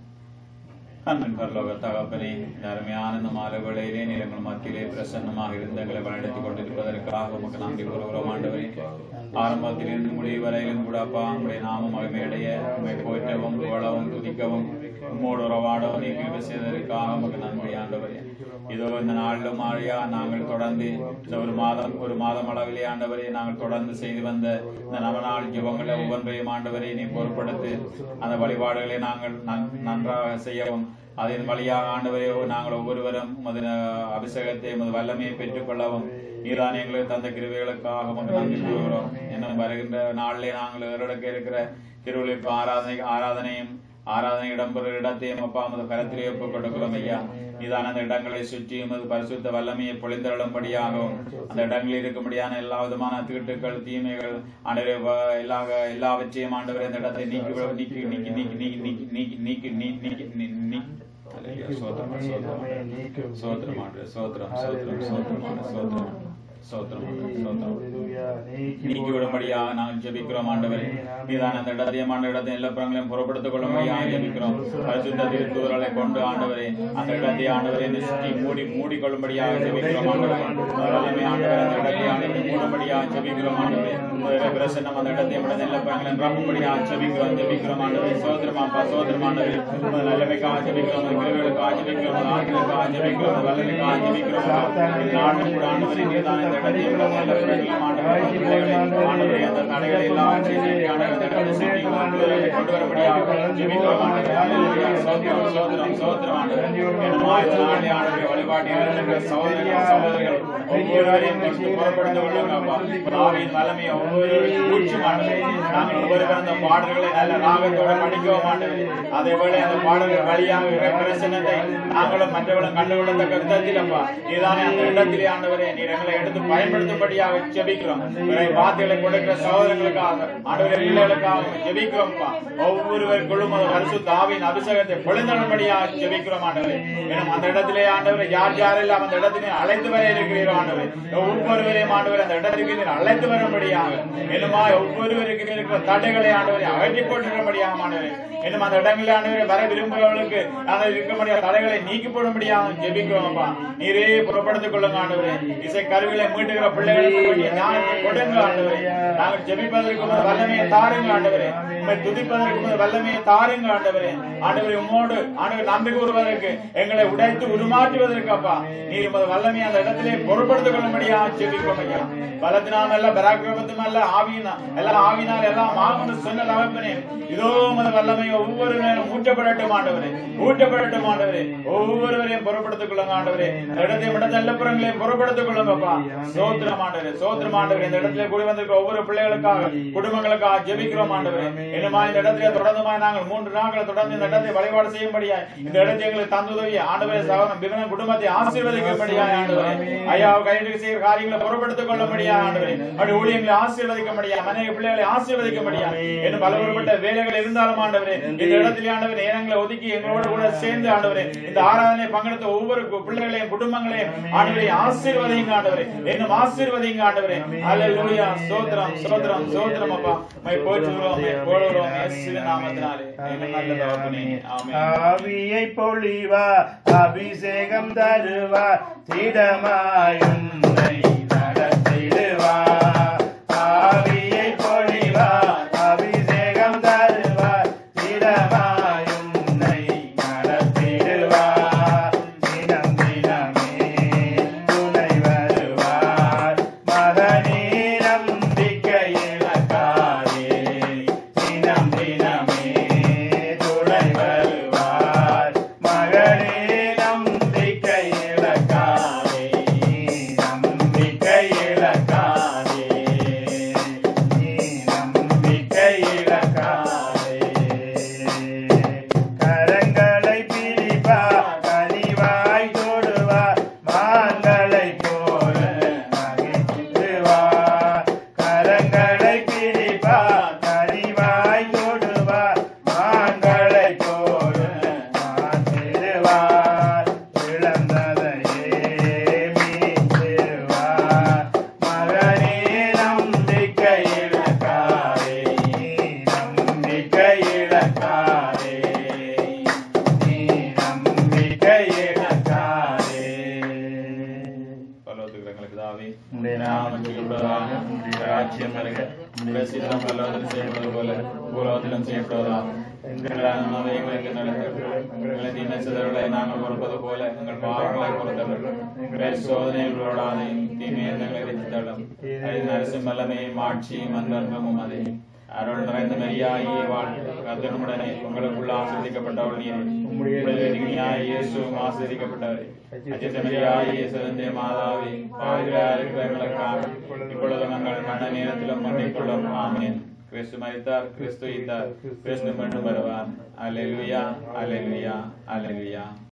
Speaker 1: அன்பின் பரலோக தகப்பனே இந்த அருமையான இந்த மாலை வேளையிலே நிலங்கள் மத்தியிலே பிரசன்னமாக இருந்து எங்களை வழிநடத்திக் கொண்டிருப்பதற்காக உமக்கு நன்றி கூறுகிறோம் ஆண்டவரே ஆரம்பத்தில் இருந்து முடிவு வரையிலும் கூட அப்பா உங்களுடைய நாமம் மகிமையடைய உண்மை போற்றவும் புகழவும் துதிக்கவும் உம்மோடு உறவாடவும் நீங்க செய்ததற்காக உமக்கு நன்றி ஆண்டவரே இதோ இந்த நாளிலும் ஆழியா நாங்கள் தொடர்ந்து இந்த ஒரு மாதம் ஒரு மாதம் அளவிலே ஆண்டவரே நாங்கள் தொடர்ந்து செய்து வந்த இந்த நவநாள் ஜெபங்களை ஒவ்வொன்றையும் ஆண்டவரை நீ பொறுப்படுத்து அந்த வழிபாடுகளை நாங்கள் நன்- நன்றாக செய்யவும் அதன் வழியாக ஆண்டவரே நாங்கள் ஒவ்வொருவரும் உமது அஹ், அபிஷேகத்தை உமது வல்லமையை பெற்றுக்கொள்ளவும் நீரான் எங்களுக்கு தந்த கிருவைகளுக்காக உமக்கு நன்றி கூறுகிறோம் இன்னும் வருகின்ற நாளிலே நாங்கள் ஏறெடுக்க இருக்கிற திருவிழிப்பு ஆராதனை ஆராதனையும் ஆராதனை இடம்பெறும் இடத்தையும் அப்பா உமது கரத்திலே ஒப்புக் கொடுக்கிறோம் ஐயா நீதான் அந்த இடங்களை சுற்றி உமது பரிசுத்த வல்லமையை பொழிந்தருளும்படியாகவும் அந்த இடங்களில் இருக்கும்படியான எல்லா விதமான தீட்டுகள் தீமைகள் ஆண்டவரே வ- எல்லா எல்லாவற்றையும் ஆண்டவரே அந்த இடத்தை நீக்கி விட- நீக்கி நீக்கி நீக்கி நீக்கி நீக்கி நீக்கி நீக்கி நீ- நீக்கி நீ- நீ- அல்லேலூயா. சோத்திரம் சோத்திரம் சோத்திரம் ஆண்டவரே. சோத்திரம் சோத்திரம் சோத்திரம் ஆண்டவரே. சோத்திரம் சோத்திரம் ஆண்டவரே. சோத்திரம் நீக்கி விடும்படியாக நாங்கள் ஜெபிக்கிறோம் ஆண்டவரே நீதான் அந்த இடத்தையும் ஆண்ட இடத்தை எல்லா புறங்களையும் புறப்படுத்திக் கொள்ளும்படியாக ஜெபிக்கிறோம் பரிசுத்த திருத்தூரலை கொண்டு ஆண்டவரே அந்த இடத்தை ஆண்டவரை சுற்றி மூடி மூடிக்கொள்ளும்படியாக ஜெபிக்கிறோம் ஆண்டவரே முதலாமே ஆண்டவரே அந்த இடத்தை ஆண்டவரை மூடும்படியாக ஜெபிக்கிறோம் ஆண்டவரே முதலே பிரசன்னம் அந்த இடத்தை விட எல்லா புறங்களையும் நிரப்பும்படியாக ஜெபிக்கிறோம் ஜெபிக்கிறோம் ஆண்டவரே சோதரம் அப்பா சோதரம் ஆண்டவரே உமது நல்லமைக்காக ஜெபிக்கிறோம் உமது கிருபைகளுக்காக ஜெபிக்கிறோம் உமது ஆற்றலுக்காக ஜெபிக்கிறோம் உமது வல்லமைக்காக ஜெபிக்கிறோம் இந்த நாடு கூட ஆண்டவரே நீதான் இந்த இடத்தை விட எல்லா புறங்களையும் ஆண்டவரே பிள்ளைகளை ஆண்டவரே அந்த தடைகளை எல்லாம் நீக்கி ஆண்டவரே அந்த இடத்தை சுற்றி கொண்டு கொண்டு வரபடியாக ஜெபிக்கிறோம் ஆண்டவரே அல்லேலூயா. சோத்திரம் சோத்திரம் சோத்திரம் ஆண்டவரே என்னமா இந்த நாளிலே ஆண்டவரே வழிபாட்டில் இருக்கிற சகோதரர்கள் சகோதரிகள் ஒவ்வொருவரையும் கொண்டு புறப்படுத்த கொள்ளுங்க அப்பா ஆவியின் வல்லமையை ஒவ்வொருவரையும் ஊற்றி ஆண்டவரே நாங்கள் ஒவ்வொருவரும் அந்த பாடல்களை நல்ல ராகத்தோட படிக்கவும் ஆண்டவரே அதே போல அந்த பாடல்கள் வழியாக இருக்கிற பிரசனத்தை நாங்களும் மற்றவர்களும் கண்டுகொள்ளத்தக்க விதத்தில் அப்பா நீதானே அந்த இடத்திலே ஆண்டவரே நீர் எங்களை எடுத்து பயன்படுத்தும்படியாக ஜெபிக்கிறோம் பிறகு வார்த்தைகளை கொடுக்கிற சகோதரர்களுக்காக ஆண்டவரே பிள்ளைகளுக்காக ஜெபிக்கிறோம் அப்பா ஒவ்வொருவருக்குள்ளும் ஒரு பரிசுத்த ஆவியின் அபிஷேகத்தை பொழுந்தனும்படியாக ஜெபிக்கிறோம் ஆண்டவரே எனும் அந்த இடத்திலே ஆண்டவரை யார் யாரெல்லாம் அந்த இடத்திலே அழைத்து வர இருக்கிறீரோ ஆண்டவரே ஒவ்வொருவரையும் ஆண்டவர் அந்த இடத்துக்கு நீர் அழைத்து வரும்படியாக என்னுமா ஒவ்வொருவருக்கு நீர் இருக்கிற தடைகளை ஆண்டவரை அகற்றி போட்டும்படியாக ஆண்டவரே இன்னும் அந்த இடங்களில் ஆண்டவரை வர விரும்புகிறவர்களுக்கு நாங்கள் இருக்க முடியாத தடைகளை நீக்கி போடும்படியாக ஜெபிக்கிறோம் அப்பா நீரே புறப்படுத்திக் கொள்ளுங்க ஆண்டவரே இசை கருவிகளை மீட்டுகிற பிள்ளைகளுக்கு வேண்டிய ஞானத்தை கொடுங்க ஆண்டவரே நாங்கள் ஜெபிப்பதற்கு முதல் வல்லமையை தாருங்க ஆண்டவரே உண்மை துதிப்பதற்கு முதல் வல்லமையை தாருங்க ஆண்டவரே ஆண்டவரே உம்மோடு ஆண்டவர் நன்றி கூறுவதற்கு எங்களை உடைத்து உருமாற்றுவதற்கு அப்பா நீர் உமது வல்லமையை அந்த இடத்திலே பொறுப்படுத்திக் கொள்ளும்படியாக ஜெபிக்கிறோம் ஐயா பலத்தினால் அல்ல பராக்கிரமத்தும் அல்ல ஆவியினா எல்லாம் ஆவினால் எல்லாம் ஆகும்னு சொன்ன தகப்பனே இதோ உமது வல்லமை ஒவ்வொரு நேரம் ஊற்றப்படட்டும் ஆண்டவரே ஊற்றப்படட்டும் ஆண்டவரே ஒவ்வொருவரையும் புறப்படுத்திக் கொள்ளுங்க ஆண்டவரே இந்த இடத்தை விட நல்ல புறங்களையும் புறப்படுத்திக் கொள்ளுங்கப்பா சோத்திரம் ஆண்டவரே சோத்திரம் ஆண்டவரே இந்த இடத்துல கூடி வந்திருக்க ஒவ்வொரு பிள்ளைகளுக்காக குடும்பங்களுக்காக ஜெபிக்கிறோம் ஆண்டவரே என்னமா இந்த இடத்துல தொடர்ந்துமா நாங்கள் மூன்று நாட்கள் தொடர்ந்து இந்த இடத்தை வழிபாடு செய்யும்படியா இந்த இடத்தை எங்களுக்கு தந்துதவி ஆண்டவரே சகோதரன் பிவனம் குடும்பத்தை ஆசீர்வதிக்கும்படியா ஆண்டவரே ஐயா கையில் செய்கிற காரியங்களை புறப்படுத்திக் கொள்ளும்படியா ஆண்டவரே அப்படி ஊழியங்களை ஆசீர்வதிக்கும்படியா மனைவி பிள்ளைகளை ஆசீர்வதிக்கும்படியா இன்னும் பலவரப்பட்ட வேலைகள் இருந்தாலும் ஆண்டவரே இந்த இடத்துல ஆண்டவரே நேரங்களை ஒதுக்கி எங்களோட கூட சேர்ந்து ஆண்டவரே இந்த ஆராதனை பங்கெடுத்த ஒவ்வொரு கு- பிள்ளைகளையும் குடும்பங்களையும் ஆண்டவரை ஆசீர்வதிங்க ஆண்டவரே இன்னும் ஆசீர்வதிங்க ஆண்டவரே அல்லேலூயா சோத்திரம் சோத்திரம் சோத்திரம் அப்பா மை போற்றுகிறோம் மை போடுகிறோம் இயேசுவின் நாமத்தினாலே எங்கள் நல்ல தகப்பனே ஆமென்
Speaker 3: ஆவியை பொழிவா அபிஷேகம் தருவா திடமாயும் நடத்திடுவா ஆவியை பொழிவா அபிஷேகம் தருவா திடமாயும் நடத்திடுவா தினம் தினமே துணை வருவார் மகனே நம்பிக்கை இழக்காதே தினம் தினமே துணை வருவார்
Speaker 1: பிதாவே உடைய நாமம் செய்யப்படுவதாக உடைய ராஜ்யம் வருக உடைய சித்தம் பல்லவத்தில் செய்யப்படுவது போல பூலோகத்திலும் செய்யப்படுவதாக எங்களால் உணவை எங்களுக்கு நடக்கிறது எங்களை தீமை சிதறலை நாங்கள் பொறுப்பது போல எங்கள் பாவங்களை பொறுத்தவர்கள் எங்களை சோதனையில் விடாதையும் தீமையை எங்களை ரசித்தள்ளும் அதில் அரசும் வல்லமையும் ஆட்சியும் அன்பமும் அதை அருள் நிறைந்த மரியாயே வாழ்த்து கத்தனுடனே உங்களுக்குள்ள ஆசிரியக்கப்பட்டவள் நீர் உம்முடைய இனியாய் இயேசுவும் ஆசிரியக்கப்பட்டவரே அஜித்தமரியாயே சிறந்த மாதாவே பாவிகளாக இருக்கிற எங்களுக்காக இப்பொழுது நாங்கள் மரண நேரத்திலும் மன்னிக்கொள்ளும் ஆமேன் கிறிஸ்து மரித்தார் கிறிஸ்து ஈத்தார் கிறிஸ்து மீண்டும் வருவார் அலெலுயா அலெலுயா அலெலுயா